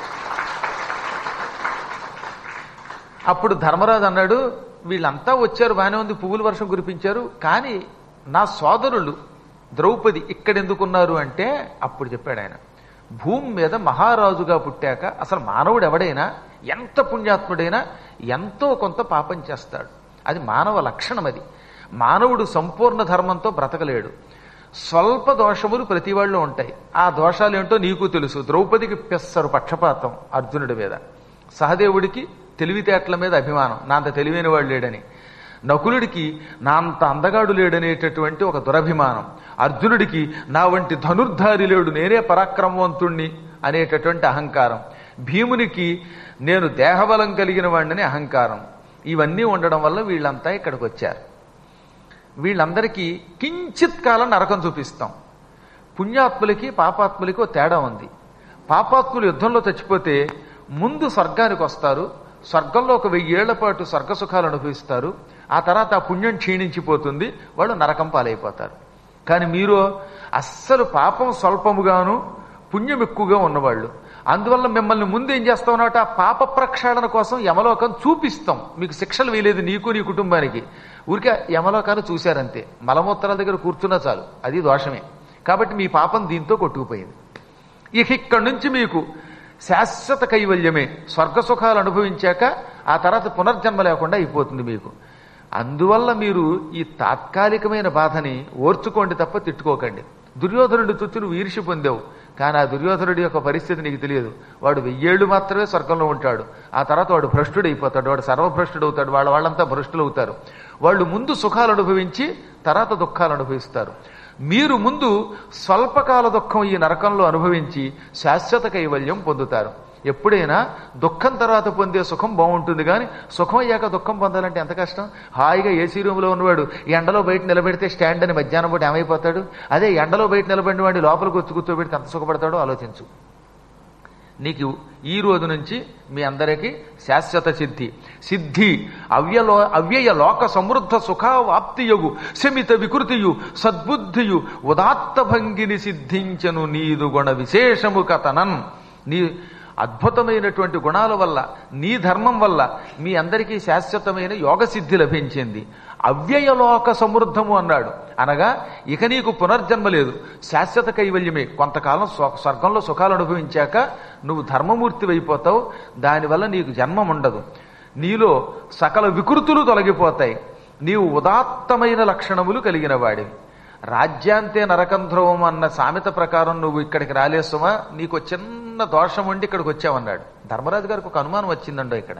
అప్పుడు ధర్మరాజు అన్నాడు వీళ్ళంతా వచ్చారు బాగానే ఉంది పువ్వుల వర్షం కురిపించారు కానీ నా సోదరులు ద్రౌపది ఇక్కడెందుకున్నారు అంటే అప్పుడు చెప్పాడు ఆయన భూమి మీద మహారాజుగా పుట్టాక అసలు మానవుడు ఎవడైనా ఎంత పుణ్యాత్ముడైనా ఎంతో కొంత పాపం చేస్తాడు అది మానవ లక్షణం అది మానవుడు సంపూర్ణ ధర్మంతో బ్రతకలేడు స్వల్ప దోషములు ప్రతి వాళ్ళు ఉంటాయి ఆ దోషాలు ఏంటో నీకు తెలుసు ద్రౌపదికి పెస్సరు పక్షపాతం అర్జునుడి మీద సహదేవుడికి తెలివితేటల మీద అభిమానం నా అంత తెలివైన వాడు లేడని నకులుడికి నా అంత అందగాడు లేడనేటటువంటి ఒక దురభిమానం అర్జునుడికి నా వంటి ధనుర్ధారి లేడు నేనే పరాక్రమవంతుణ్ణి అనేటటువంటి అహంకారం భీమునికి నేను దేహబలం కలిగిన వాడిని అహంకారం ఇవన్నీ ఉండడం వల్ల వీళ్ళంతా ఇక్కడికి వచ్చారు వీళ్ళందరికీ కించిత్ కాలం నరకం చూపిస్తాం పుణ్యాత్ములకి పాపాత్ములకి ఓ తేడా ఉంది పాపాత్ములు యుద్ధంలో చచ్చిపోతే ముందు స్వర్గానికి వస్తారు స్వర్గంలో ఒక వెయ్యేళ్ల పాటు స్వర్గ సుఖాలు అనుభవిస్తారు ఆ తర్వాత ఆ పుణ్యం క్షీణించిపోతుంది వాళ్ళు నరకం పాలైపోతారు కానీ మీరు అస్సలు పాపం స్వల్పముగాను పుణ్యం ఎక్కువగా ఉన్నవాళ్ళు అందువల్ల మిమ్మల్ని ముందు ఏం చేస్తామన్నమాట ఆ పాప ప్రక్షాళన కోసం యమలోకం చూపిస్తాం మీకు శిక్షలు వేయలేదు నీకు నీ కుటుంబానికి ఊరికే యమలోకాన్ని చూశారంతే మలమూత్రాల దగ్గర కూర్చున్నా చాలు అది దోషమే కాబట్టి మీ పాపం దీంతో కొట్టుకుపోయింది ఇక ఇక్కడి నుంచి మీకు శాశ్వత కైవల్యమే స్వర్గ సుఖాలు అనుభవించాక ఆ తర్వాత పునర్జన్మ లేకుండా అయిపోతుంది మీకు అందువల్ల మీరు ఈ తాత్కాలికమైన బాధని ఓర్చుకోండి తప్ప తిట్టుకోకండి దుర్యోధనుడు చుట్టూ నువ్వు ఈర్షి పొందావు కానీ ఆ దుర్యోధనుడి యొక్క పరిస్థితి నీకు తెలియదు వాడు వెయ్యేళ్ళు మాత్రమే స్వర్గంలో ఉంటాడు ఆ తర్వాత వాడు భ్రష్టుడు అయిపోతాడు వాడు సర్వభ్రష్టుడు అవుతాడు వాళ్ళ వాళ్ళంతా భ్రష్టులు అవుతారు వాళ్ళు ముందు సుఖాలు అనుభవించి తర్వాత దుఃఖాలు అనుభవిస్తారు మీరు ముందు స్వల్పకాల దుఃఖం ఈ నరకంలో అనుభవించి శాశ్వత కైవల్యం పొందుతారు ఎప్పుడైనా దుఃఖం తర్వాత పొందే సుఖం బాగుంటుంది కానీ సుఖం అయ్యాక దుఃఖం పొందాలంటే ఎంత కష్టం హాయిగా ఏసీ రూమ్లో ఉన్నవాడు ఎండలో బయట నిలబెడితే స్టాండ్ అని మధ్యాహ్నం పూట ఏమైపోతాడు అదే ఎండలో బయట నిలబడిన వాడి లోపలికి వచ్చి కూర్చోబెడితే ఎంత సుఖపడతాడో ఆలోచించు నీకు ఈ రోజు నుంచి మీ అందరికీ శాశ్వత సిద్ధి సిద్ధి అవ్యలో అవ్యయ లోక సమృద్ధ సుఖావాప్తియగు శమిత వికృతియు సద్బుద్ధియు ఉదాత్త భంగిని సిద్ధించను నీదు గుణ విశేషము కథనన్ నీ అద్భుతమైనటువంటి గుణాల వల్ల నీ ధర్మం వల్ల మీ అందరికీ శాశ్వతమైన యోగ సిద్ధి లభించింది అవ్యయలోక సమృద్ధము అన్నాడు అనగా ఇక నీకు పునర్జన్మ లేదు శాశ్వత కైవల్యమే కొంతకాలం స్వ- స్వర్గంలో సుఖాలు అనుభవించాక నువ్వు ధర్మమూర్తి అయిపోతావు దానివల్ల నీకు జన్మం ఉండదు నీలో సకల వికృతులు తొలగిపోతాయి నీవు ఉదాత్తమైన లక్షణములు కలిగిన వాడివి రాజ్యాంతే నరకంధ్రువం అన్న సామెత ప్రకారం నువ్వు ఇక్కడికి రాలేసుమా నీకు చిన్న దోషం ఉండి ఇక్కడికి వచ్చావన్నాడు ధర్మరాజు గారికి ఒక అనుమానం వచ్చిందండో ఇక్కడ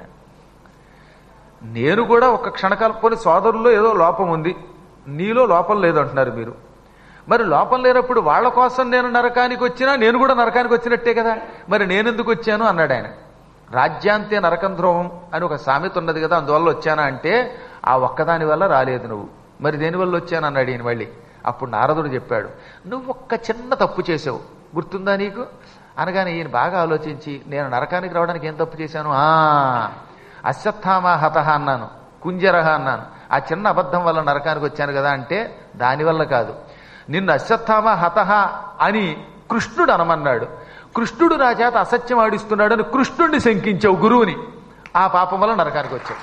నేను కూడా ఒక క్షణకాలం పోనీ సోదరుల్లో ఏదో లోపం ఉంది నీలో లోపం లేదంటున్నారు మీరు మరి లోపం లేనప్పుడు వాళ్ళ కోసం నేను నరకానికి వచ్చినా నేను కూడా నరకానికి వచ్చినట్టే కదా మరి నేనెందుకు వచ్చాను అన్నాడు ఆయన రాజ్యాంతే నరకం ధ్రువం అని ఒక సామెత ఉన్నది కదా అందువల్ల వచ్చానా అంటే ఆ ఒక్కదాని వల్ల రాలేదు నువ్వు మరి దేనివల్ల వచ్చాను అన్నాడు ఈయన మళ్ళీ అప్పుడు నారదుడు చెప్పాడు నువ్వు ఒక్క చిన్న తప్పు చేసావు గుర్తుందా నీకు అనగానే ఈయన బాగా ఆలోచించి నేను నరకానికి రావడానికి ఏం తప్పు చేశాను ఆ అశ్వత్థామ హతహ అన్నాను కుంజరహ అన్నాను ఆ చిన్న అబద్ధం వల్ల నరకానికి వచ్చాను కదా అంటే దానివల్ల కాదు నిన్ను అశ్వత్థామ హతహ అని కృష్ణుడు అనమన్నాడు కృష్ణుడు నా చేత అసత్యం ఆడిస్తున్నాడు అని కృష్ణుడిని శంకించావు గురువుని ఆ పాపం వల్ల నరకానికి వచ్చావు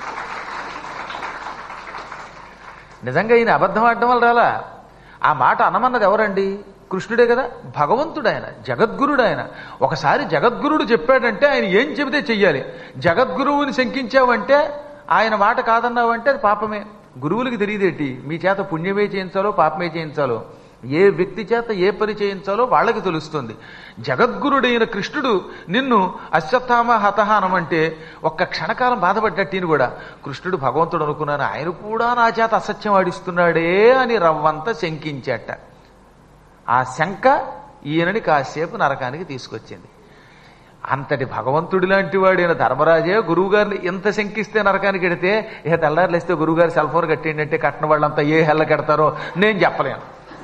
నిజంగా ఈయన అబద్ధం ఆడడం వల్ల రాలా ఆ మాట అనమన్నది ఎవరండి కృష్ణుడే కదా భగవంతుడు ఆయన జగద్గురుడు ఆయన ఒకసారి జగద్గురుడు చెప్పాడంటే ఆయన ఏం చెబితే చెయ్యాలి జగద్గురువుని శంకించావంటే ఆయన మాట కాదన్నావంటే అది పాపమే గురువులకి తెలియదేటి మీ చేత పుణ్యమే చేయించాలో పాపమే చేయించాలో ఏ వ్యక్తి చేత ఏ పని చేయించాలో వాళ్ళకి తెలుస్తుంది జగద్గురుడైన కృష్ణుడు నిన్ను అశ్వత్థామ హతహ అనమంటే ఒక్క క్షణకాలం బాధపడ్డట్టు ఈయన కూడా కృష్ణుడు భగవంతుడు అనుకున్నాను ఆయన కూడా నా చేత అసత్యం ఆడిస్తున్నాడే అని రవ్వంతా శంకించాట ఆ శంక ఈయనని కాసేపు నరకానికి తీసుకొచ్చింది అంతటి భగవంతుడి లాంటి వాడైన ధర్మరాజే గురువు గారిని ఎంత శంకిస్తే నరకానికి ఎడితే ఏ తెల్లారులేస్తే గురువు గారు సెల్ ఫోన్ కట్టేయండి కట్టిన వాళ్ళంతా ఏ హెల్ల కడతారో నేను చెప్పలేను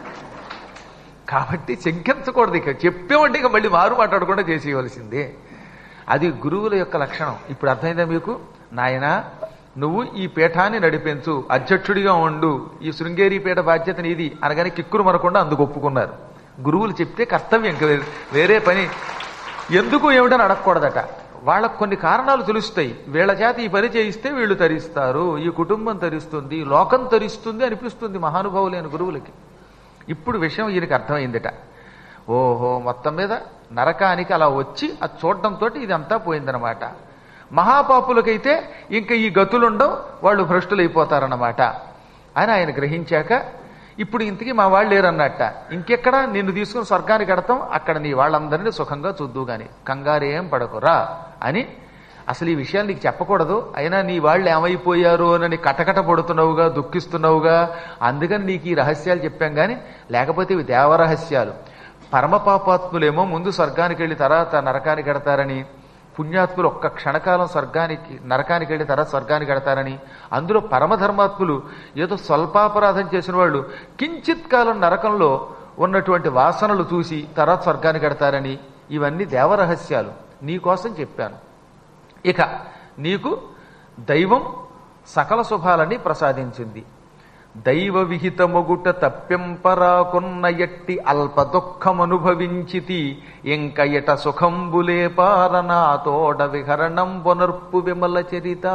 కాబట్టి శంకించకూడదు ఇక చెప్పామంటే ఇక మళ్ళీ మారు మాట్లాడకుండా చేసేయవలసిందే అది గురువుల యొక్క లక్షణం ఇప్పుడు అర్థమైందా మీకు నాయన నువ్వు ఈ పీఠాన్ని నడిపించు అధ్యక్షుడిగా ఉండు ఈ శృంగేరి పీఠ బాధ్యత నీది అనగానే కిక్కురు మనకుండా అందుకు ఒప్పుకున్నారు గురువులు చెప్తే కర్తవ్యం ఇంక వేరే- వేరే పని ఎందుకు ఏమిటని అడగకూడదట వాళ్ళకు కొన్ని కారణాలు తెలుస్తాయి వీళ్ళ చేత ఈ పని చేయిస్తే వీళ్ళు తరిస్తారు ఈ కుటుంబం తరిస్తుంది ఈ లోకం తరిస్తుంది అనిపిస్తుంది మహానుభావులైన గురువులకి ఇప్పుడు విషయం ఈయనకి అర్థమైందిట ఓహో మొత్తం మీద నరకానికి అలా వచ్చి అది చూడడంతో ఇదంతా పోయిందనమాట మహాపాపులకైతే ఇంకా ఈ గతులుండవు వాళ్ళు భ్రష్టులైపోతారన్నమాట అని ఆయన గ్రహించాక ఇప్పుడు ఇంతకీ మా వాళ్ళు లేరన్నట్ట ఇంకెక్కడ నిన్ను తీసుకుని స్వర్గానికి కడతాం అక్కడ నీ వాళ్ళందరినీ సుఖంగా చూద్దు గాని కంగారేం పడకురా అని అసలు ఈ విషయాలు నీకు చెప్పకూడదు అయినా నీ వాళ్ళు ఏమైపోయారు అని కటకట పడుతున్నావుగా దుఃఖిస్తున్నావుగా అందుకని నీకు ఈ రహస్యాలు చెప్పాం గాని లేకపోతే ఇవి దేవరహస్యాలు పరమపాపాత్ములేమో ముందు స్వర్గానికి వెళ్ళి తర్వాత నరకానికి కడతారని పుణ్యాత్ములు ఒక్క క్షణకాలం స్వర్గానికి నరకానికి వెళ్ళి తర్వాత స్వర్గానికి కడతారని అందులో పరమధర్మాత్ములు ఏదో స్వల్పాపరాధం చేసిన వాళ్ళు కించిత్ కాలం నరకంలో ఉన్నటువంటి వాసనలు చూసి తర్వాత స్వర్గానికి కడతారని ఇవన్నీ దేవరహస్యాలు నీకోసం చెప్పాను ఇక నీకు దైవం సకల శుభాలని ప్రసాదించింది దైవ విహితమొగుట తప్పెంపరాకున్న ఎట్టి అల్ప దుఃఖమనుభవించితి ఇంక ఎట సుఖంబులే పారనా తోడ విహరణం పునర్పు విమల చరిత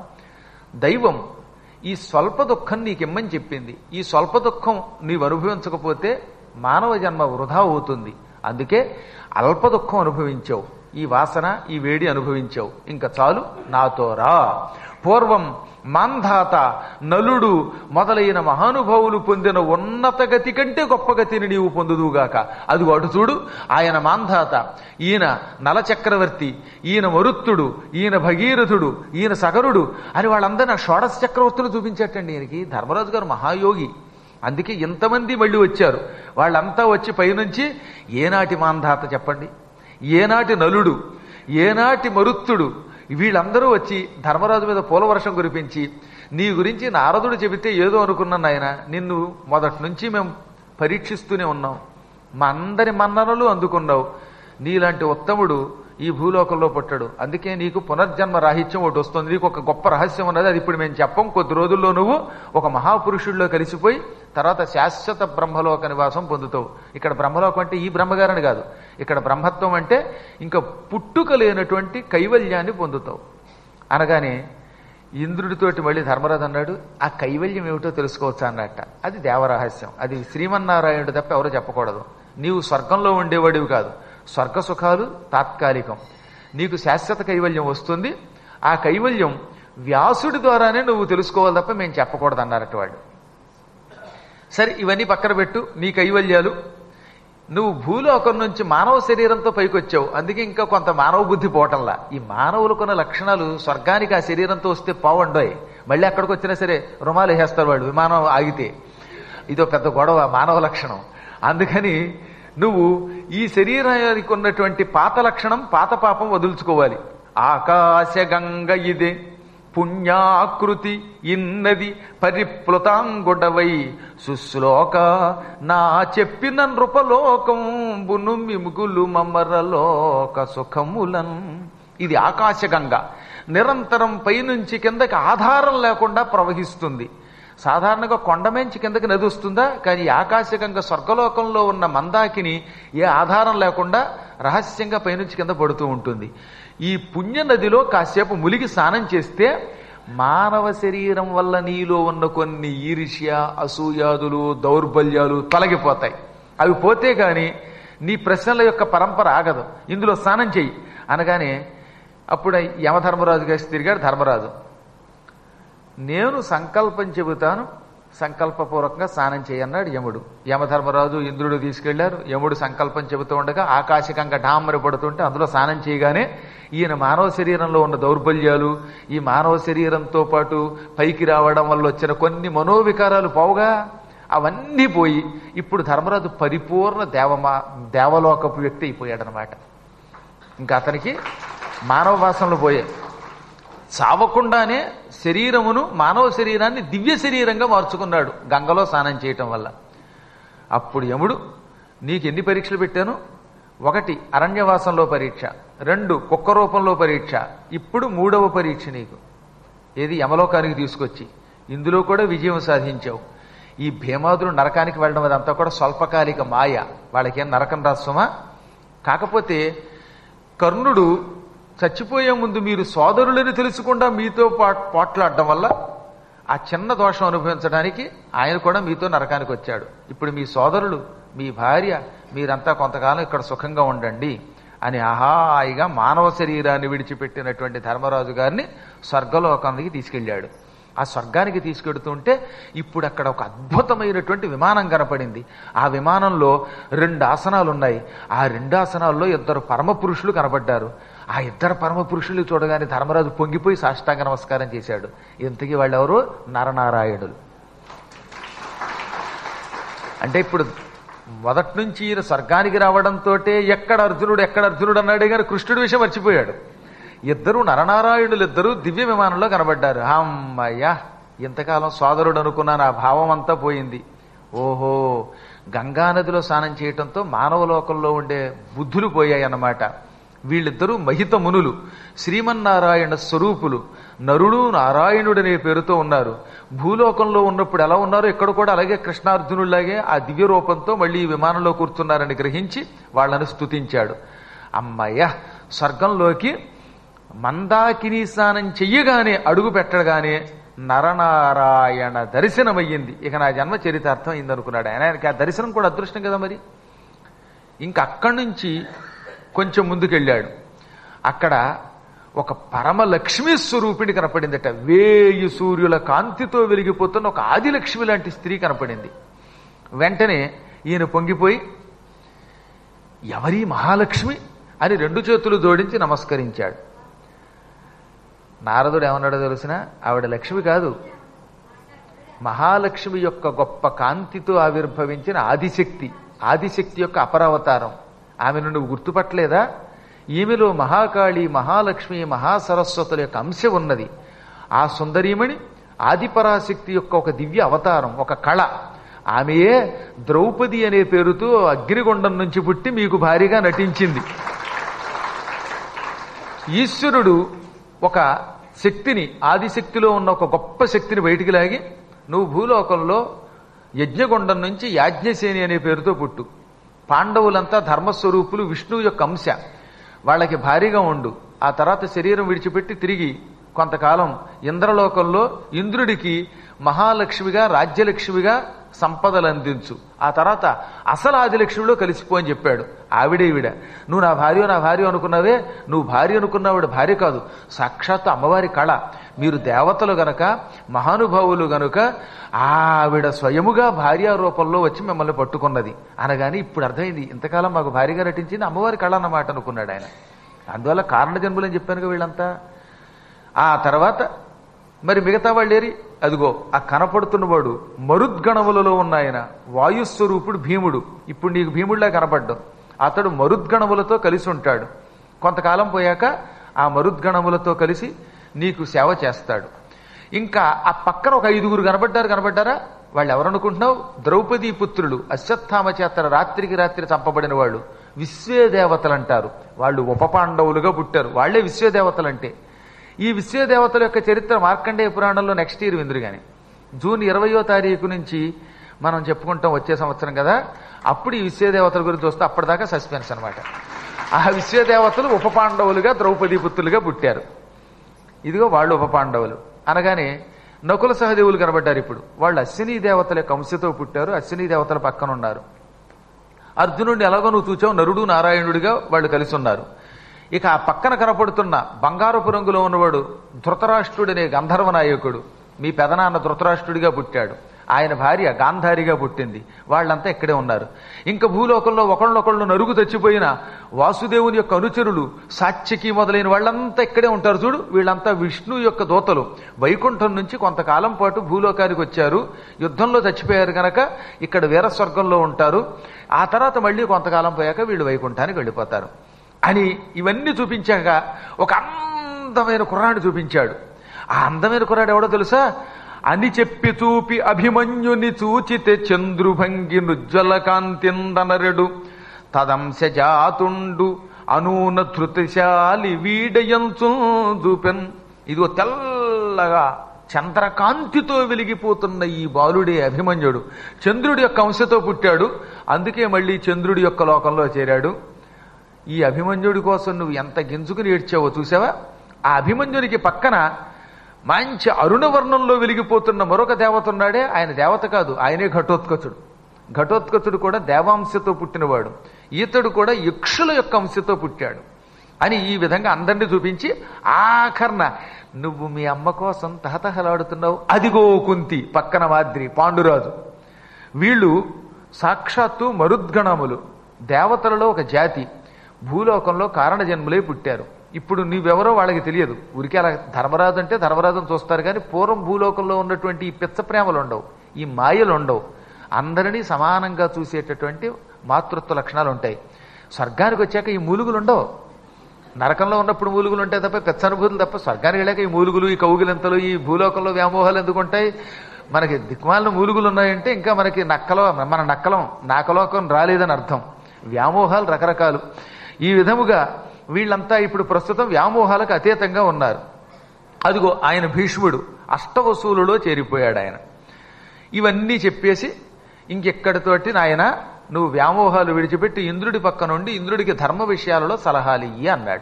దైవం ఈ స్వల్ప దుఃఖం నీకిమ్మని చెప్పింది ఈ స్వల్ప దుఃఖం నీవు అనుభవించకపోతే మానవ జన్మ వృధా అవుతుంది అందుకే అల్ప దుఃఖం అనుభవించావు ఈ వాసన ఈ వేడి అనుభవించావు ఇంకా చాలు నాతో రా పూర్వం మాంధాత నలుడు మొదలైన మహానుభావులు పొందిన ఉన్నత గతి కంటే గొప్ప గతిని నీవు పొందుదుగాక అది అటు చూడు ఆయన మాంధాత ఈయన నలచక్రవర్తి ఈయన మరుత్తుడు ఈయన భగీరథుడు ఈయన సగరుడు అని వాళ్ళందరినీ ఆ షోడశ చక్రవర్తులు చూపించేటండి ఈయనకి ధర్మరాజు గారు మహాయోగి అందుకే ఇంతమంది మళ్ళీ వచ్చారు వాళ్ళంతా వచ్చి పైనుంచి ఏనాటి మాంధాత చెప్పండి ఏనాటి నలుడు ఏనాటి మరుత్తుడు వీళ్ళందరూ వచ్చి ధర్మరాజు మీద పూలవర్షం కురిపించి నీ గురించి నారదుడు చెబితే ఏదో అనుకున్నాను ఆయన నిన్ను మొదటి నుంచి మేము పరీక్షిస్తూనే ఉన్నాం మా అందరి మన్ననలు అందుకున్నావు నీలాంటి ఉత్తముడు ఈ భూలోకంలో పుట్టడు అందుకే నీకు పునర్జన్మ రాహిత్యం ఒకటి వస్తుంది నీకు ఒక గొప్ప రహస్యం ఉన్నది అది ఇప్పుడు మేము చెప్పం కొద్ది రోజుల్లో నువ్వు ఒక మహాపురుషుల్లో కలిసిపోయి తర్వాత శాశ్వత బ్రహ్మలోక నివాసం పొందుతావు ఇక్కడ బ్రహ్మలోకం అంటే ఈ బ్రహ్మగారని కాదు ఇక్కడ బ్రహ్మత్వం అంటే ఇంకా పుట్టుక లేనటువంటి కైవల్యాన్ని పొందుతావు అనగానే ఇంద్రుడితోటి మళ్ళీ ధర్మరాజు అన్నాడు ఆ కైవల్యం ఏమిటో తెలుసుకోవచ్చా అన్నట్ట అది దేవరహస్యం అది శ్రీమన్నారాయణుడు తప్ప ఎవరు చెప్పకూడదు నీవు స్వర్గంలో ఉండేవాడివి కాదు స్వర్గ సుఖాలు తాత్కాలికం నీకు శాశ్వత కైవల్యం వస్తుంది ఆ కైవల్యం వ్యాసుడి ద్వారానే నువ్వు తెలుసుకోవాలి తప్ప మేము చెప్పకూడదు అన్నారట వాడు సరే ఇవన్నీ పక్కన పెట్టు నీ కైవల్యాలు నువ్వు భూలోకం నుంచి మానవ శరీరంతో పైకొచ్చావు అందుకే ఇంకా కొంత మానవ బుద్ధి పోవటంలా ఈ మానవులకున్న లక్షణాలు స్వర్గానికి ఆ శరీరంతో వస్తే పావండోయ్ మళ్ళీ అక్కడికి వచ్చినా సరే రుమాలు వేస్తారు వాళ్ళు విమానం ఆగితే ఇదో పెద్ద గొడవ మానవ లక్షణం అందుకని నువ్వు ఈ శరీరానికి ఉన్నటువంటి పాత లక్షణం పాత పాపం వదులుచుకోవాలి ఆకాశ గంగ ఇదే పుణ్యాకృతి ఇన్నది పరిప్లుతాంగుడవై సుశ్లోక నా చెప్పిన నృపలోకం బును మిముగులు మమ్మరలోక సుఖములన్ ఇది ఆకాశగంగ నిరంతరం పైనుంచి కిందకి ఆధారం లేకుండా ప్రవహిస్తుంది సాధారణంగా కొండమెంచి కిందకి నది వస్తుందా కానీ ఈ ఆకాశగంగ స్వర్గలోకంలో ఉన్న మందాకిని ఏ ఆధారం లేకుండా రహస్యంగా పైనుంచి కింద పడుతూ ఉంటుంది ఈ పుణ్య నదిలో కాసేపు ములిగి స్నానం చేస్తే మానవ శరీరం వల్ల నీలో ఉన్న కొన్ని ఈర్ష్య అసూయాదులు దౌర్బల్యాలు తొలగిపోతాయి అవి పోతే గాని నీ ప్రశ్నల యొక్క పరంపర ఆగదు ఇందులో స్నానం చెయ్యి అనగానే అప్పుడు యమధర్మరాజు గారి తిరిగాడు ధర్మరాజు నేను సంకల్పం చెబుతాను సంకల్పపూర్వకంగా స్నానం చేయన్నాడు యముడు యమధర్మరాజు ఇంద్రుడు తీసుకెళ్లారు యముడు సంకల్పం చెబుతూ ఉండగా ఆకాశకంగా డామరి పడుతుంటే అందులో స్నానం చేయగానే ఈయన మానవ శరీరంలో ఉన్న దౌర్బల్యాలు ఈ మానవ శరీరంతో పాటు పైకి రావడం వల్ల వచ్చిన కొన్ని మనోవికారాలు పోవుగా అవన్నీ పోయి ఇప్పుడు ధర్మరాజు పరిపూర్ణ దేవమా దేవలోకపు వ్యక్తి అయిపోయాడనమాట ఇంకా అతనికి మానవ వాసనలు పోయాయి చావకుండానే శరీరమును మానవ శరీరాన్ని దివ్య శరీరంగా మార్చుకున్నాడు గంగలో స్నానం చేయటం వల్ల అప్పుడు యముడు నీకు ఎన్ని పరీక్షలు పెట్టాను ఒకటి అరణ్యవాసంలో పరీక్ష రెండు కుక్క రూపంలో పరీక్ష ఇప్పుడు మూడవ పరీక్ష నీకు ఏది యమలోకానికి తీసుకొచ్చి ఇందులో కూడా విజయం సాధించావు ఈ భీమాదులు నరకానికి వెళ్ళడం అదంతా కూడా స్వల్పకాలిక మాయ వాళ్ళకేం నరకం రాస్వమా కాకపోతే కర్ణుడు చచ్చిపోయే ముందు మీరు సోదరులని తెలుసుకుండా మీతో పాట్ పోట్లాడడం వల్ల ఆ చిన్న దోషం అనుభవించడానికి ఆయన కూడా మీతో నరకానికి వచ్చాడు ఇప్పుడు మీ సోదరులు మీ భార్య మీరంతా కొంతకాలం ఇక్కడ సుఖంగా ఉండండి అని అహాయిగా మానవ శరీరాన్ని విడిచిపెట్టినటువంటి ధర్మరాజు గారిని స్వర్గలోకానికి తీసుకెళ్ళాడు ఆ స్వర్గానికి తీసుకెడుతుంటే ఇప్పుడు అక్కడ ఒక అద్భుతమైనటువంటి విమానం కనపడింది ఆ విమానంలో రెండు ఆసనాలు ఉన్నాయి ఆ రెండు ఆసనాల్లో ఇద్దరు పరమ పురుషులు కనబడ్డారు ఆ ఇద్దరు పరమ పురుషులు చూడగానే ధర్మరాజు పొంగిపోయి సాష్టాంగ నమస్కారం చేశాడు ఇంతకీ వాళ్ళెవరు నరనారాయణులు అంటే ఇప్పుడు మొదటి నుంచి ఈయన స్వర్గానికి రావడంతో ఎక్కడ అర్జునుడు ఎక్కడ అర్జునుడు అన్నాడే కానీ కృష్ణుడి విషయం మర్చిపోయాడు ఇద్దరు నరనారాయణులు ఇద్దరు దివ్య విమానంలో కనబడ్డారు అమ్మయ్యా ఇంతకాలం సోదరుడు అనుకున్నాను ఆ భావం అంతా పోయింది ఓహో గంగానదిలో స్నానం చేయటంతో మానవ లోకంలో ఉండే బుద్ధులు పోయాయి అన్నమాట వీళ్ళిద్దరూ మహిత మునులు శ్రీమన్నారాయణ స్వరూపులు నరుడు నారాయణుడనే పేరుతో ఉన్నారు భూలోకంలో ఉన్నప్పుడు ఎలా ఉన్నారో ఇక్కడ కూడా అలాగే కృష్ణార్జునుడిలాగే ఆ దివ్య రూపంతో మళ్ళీ ఈ విమానంలో కూర్చున్నారని గ్రహించి వాళ్ళను స్తుతించాడు అమ్మయ్య స్వర్గంలోకి మందాకిని స్నానం చెయ్యగానే అడుగు పెట్టగానే నరనారాయణ దర్శనమయ్యింది ఇక నా జన్మ చరితార్థం అయింది అనుకున్నాడు ఆయన ఆయనకి ఆ దర్శనం కూడా అదృష్టం కదా మరి ఇంకా అక్కడి నుంచి కొంచెం ముందుకెళ్ళాడు అక్కడ ఒక పరమ లక్ష్మీ స్వరూపిణి కనపడిందట వేయి సూర్యుల కాంతితో వెలిగిపోతున్న ఒక ఆదిలక్ష్మి లాంటి స్త్రీ కనపడింది వెంటనే ఈయన పొంగిపోయి ఎవరి మహాలక్ష్మి అని రెండు చేతులు జోడించి నమస్కరించాడు నారదుడు ఏమన్నాడో తెలిసిన ఆవిడ లక్ష్మి కాదు మహాలక్ష్మి యొక్క గొప్ప కాంతితో ఆవిర్భవించిన ఆదిశక్తి ఆదిశక్తి యొక్క అపరావతారం ఆమెను నువ్వు గుర్తుపట్టలేదా ఈమెలో మహాకాళి మహాలక్ష్మి మహాసరస్వతుల యొక్క అంశం ఉన్నది ఆ సుందరీమణి ఆదిపరాశక్తి యొక్క ఒక దివ్య అవతారం ఒక కళ ఆమెయే ద్రౌపది అనే పేరుతో అగ్నిగుండం నుంచి పుట్టి మీకు భారీగా నటించింది ఈశ్వరుడు ఒక శక్తిని ఆదిశక్తిలో ఉన్న ఒక గొప్ప శక్తిని బయటికి లాగి నువ్వు భూలోకంలో యజ్ఞగుండం నుంచి యాజ్ఞసేని అనే పేరుతో పుట్టు పాండవులంతా ధర్మస్వరూపులు విష్ణువు యొక్క అంశ వాళ్ళకి భారీగా ఉండు ఆ తర్వాత శరీరం విడిచిపెట్టి తిరిగి కొంతకాలం ఇంద్రలోకంలో ఇంద్రుడికి మహాలక్ష్మిగా రాజ్యలక్ష్మిగా సంపదలు అందించు ఆ తర్వాత అసలు ఆదిలక్ష్మిలో కలిసిపో అని చెప్పాడు ఆవిడే ఈవిడ నువ్వు నా భార్య నా భార్య అనుకున్నావే నువ్వు భార్య అనుకున్నావిడ భార్య కాదు సాక్షాత్ అమ్మవారి కళ మీరు దేవతలు గనక మహానుభావులు గనుక ఆవిడ స్వయముగా భార్య రూపంలో వచ్చి మిమ్మల్ని పట్టుకున్నది అనగాని ఇప్పుడు అర్థమైంది ఇంతకాలం మాకు భార్యగా నటించింది అమ్మవారి కళ అన్నమాట అనుకున్నాడు ఆయన అందువల్ల కారణ జన్ములని చెప్పాను వీళ్ళంతా ఆ తర్వాత మరి మిగతా వాళ్ళేరి అదిగో ఆ కనపడుతున్నవాడు మరుద్గణములలో ఉన్న ఆయన వాయుస్వరూపుడు భీముడు ఇప్పుడు నీకు భీముడిలా కనపడ్డం అతడు మరుద్గణములతో కలిసి ఉంటాడు కొంతకాలం పోయాక ఆ మరుద్గణములతో కలిసి నీకు సేవ చేస్తాడు ఇంకా ఆ పక్కన ఒక ఐదుగురు కనబడ్డారు కనబడ్డారా వాళ్ళు ఎవరనుకుంటున్నావు ద్రౌపదీ పుత్రులు అశ్వత్థామ చేత రాత్రికి రాత్రి చంపబడిన వాళ్ళు విశ్వేదేవతలు అంటారు వాళ్ళు ఉపపాండవులుగా పుట్టారు వాళ్లే విశ్వదేవతలు అంటే ఈ విశ్వదేవతల యొక్క చరిత్ర మార్కండేయ పురాణంలో నెక్స్ట్ ఇయర్ విందురు కానీ జూన్ ఇరవయో తారీఖు నుంచి మనం చెప్పుకుంటాం వచ్చే సంవత్సరం కదా అప్పుడు ఈ విశ్వదేవతల గురించి వస్తే అప్పటిదాకా సస్పెన్స్ అనమాట ఆ విశ్వదేవతలు ఉపపాండవులుగా ద్రౌపదీ పుత్రులుగా పుట్టారు ఇదిగో వాళ్ళు ఉపపాండవులు అనగానే నకుల సహదేవులు కనబడ్డారు ఇప్పుడు వాళ్ళు అశ్విని దేవతల యొక్క అంశతో పుట్టారు అశ్విని దేవతల పక్కన ఉన్నారు అర్జునుడిని ఎలాగో నువ్వు చూచావు నరుడు నారాయణుడిగా వాళ్ళు కలిసి ఉన్నారు ఇక ఆ పక్కన కనపడుతున్న బంగారపు రంగులో ఉన్నవాడు ధృతరాష్ట్రుడనే గంధర్వ నాయకుడు మీ పెదనాన్న ధృతరాష్ట్రుడిగా పుట్టాడు ఆయన భార్య గాంధారిగా పుట్టింది వాళ్ళంతా ఇక్కడే ఉన్నారు ఇంకా భూలోకంలో ఒకళ్ళొకళ్ళు నరుగు తెచ్చిపోయిన వాసుదేవుని యొక్క అనుచరులు సాత్యకి మొదలైన వాళ్ళంతా ఇక్కడే ఉంటారు చూడు వీళ్ళంతా విష్ణు యొక్క దూతలు వైకుంఠం నుంచి కొంతకాలం పాటు భూలోకానికి వచ్చారు యుద్ధంలో చచ్చిపోయారు కనుక ఇక్కడ వీరస్వర్గంలో ఉంటారు ఆ తర్వాత మళ్ళీ కొంతకాలం పోయాక వీళ్ళు వైకుంఠానికి వెళ్ళిపోతారు అని ఇవన్నీ చూపించాక ఒక అందమైన కుర్రాడు చూపించాడు ఆ అందమైన కుర్రాడు ఎవడో తెలుసా అని చెప్పి చూపి అభిమన్యుని చూచితే చంద్రుభంగి నుజ్వల కాంతిందనరుడు తదంశ జాతుండు అనూన ధృతిశాలి వీడయంచు చూపెన్ ఇదిగో తెల్లగా చంద్రకాంతితో వెలిగిపోతున్న ఈ బాలుడే అభిమన్యుడు చంద్రుడి యొక్క అంశతో పుట్టాడు అందుకే మళ్ళీ చంద్రుడి యొక్క లోకంలో చేరాడు ఈ అభిమన్యుడి కోసం నువ్వు ఎంత గింజుకుని ఏడ్చావో చూసావా ఆ అభిమన్యునికి పక్కన మంచి అరుణవర్ణంలో వెలిగిపోతున్న మరొక దేవత ఉన్నాడే ఆయన దేవత కాదు ఆయనే ఘటోత్కచుడు ఘటోత్కచుడు కూడా దేవాంశతో పుట్టినవాడు ఈతడు కూడా యక్షుల యొక్క అంశతో పుట్టాడు అని ఈ విధంగా అందరినీ చూపించి ఆఖర్న నువ్వు మీ అమ్మ కోసం తహతహలాడుతున్నావు అదిగో కుంతి పక్కన మాద్రి పాండురాజు వీళ్ళు సాక్షాత్తు మరుద్గణములు దేవతలలో ఒక జాతి భూలోకంలో కారణ జన్ములై పుట్టారు ఇప్పుడు నీవెవరో వాళ్ళకి తెలియదు ఉరికి అలా ధర్మరాజు అంటే ధర్మరాజును చూస్తారు కానీ పూర్వం భూలోకంలో ఉన్నటువంటి ఈ పిచ్చ ప్రేమలు ఉండవు ఈ మాయలు ఉండవు అందరినీ సమానంగా చూసేటటువంటి మాతృత్వ లక్షణాలు ఉంటాయి స్వర్గానికి వచ్చాక ఈ మూలుగులు ఉండవు నరకంలో ఉన్నప్పుడు మూలుగులు ఉంటాయి తప్ప పెచ్చ అనుభూతులు తప్ప స్వర్గానికి వెళ్ళాక ఈ మూలుగులు ఈ కౌగిలింతలు ఈ భూలోకంలో వ్యామోహాలు ఎందుకు ఉంటాయి మనకి దిక్మాలిన మూలుగులు ఉన్నాయంటే ఇంకా మనకి నక్కలో మన నక్కలం నాకలోకం రాలేదని అర్థం వ్యామోహాలు రకరకాలు ఈ విధముగా వీళ్ళంతా ఇప్పుడు ప్రస్తుతం వ్యామోహాలకు అతీతంగా ఉన్నారు అదిగో ఆయన భీష్ముడు అష్టవసూలులో చేరిపోయాడు ఆయన ఇవన్నీ చెప్పేసి ఇంకెక్కడితోటి నాయన నువ్వు వ్యామోహాలు విడిచిపెట్టి ఇంద్రుడి పక్క నుండి ఇంద్రుడికి ధర్మ విషయాలలో సలహాలు ఇయ్యి అన్నాడు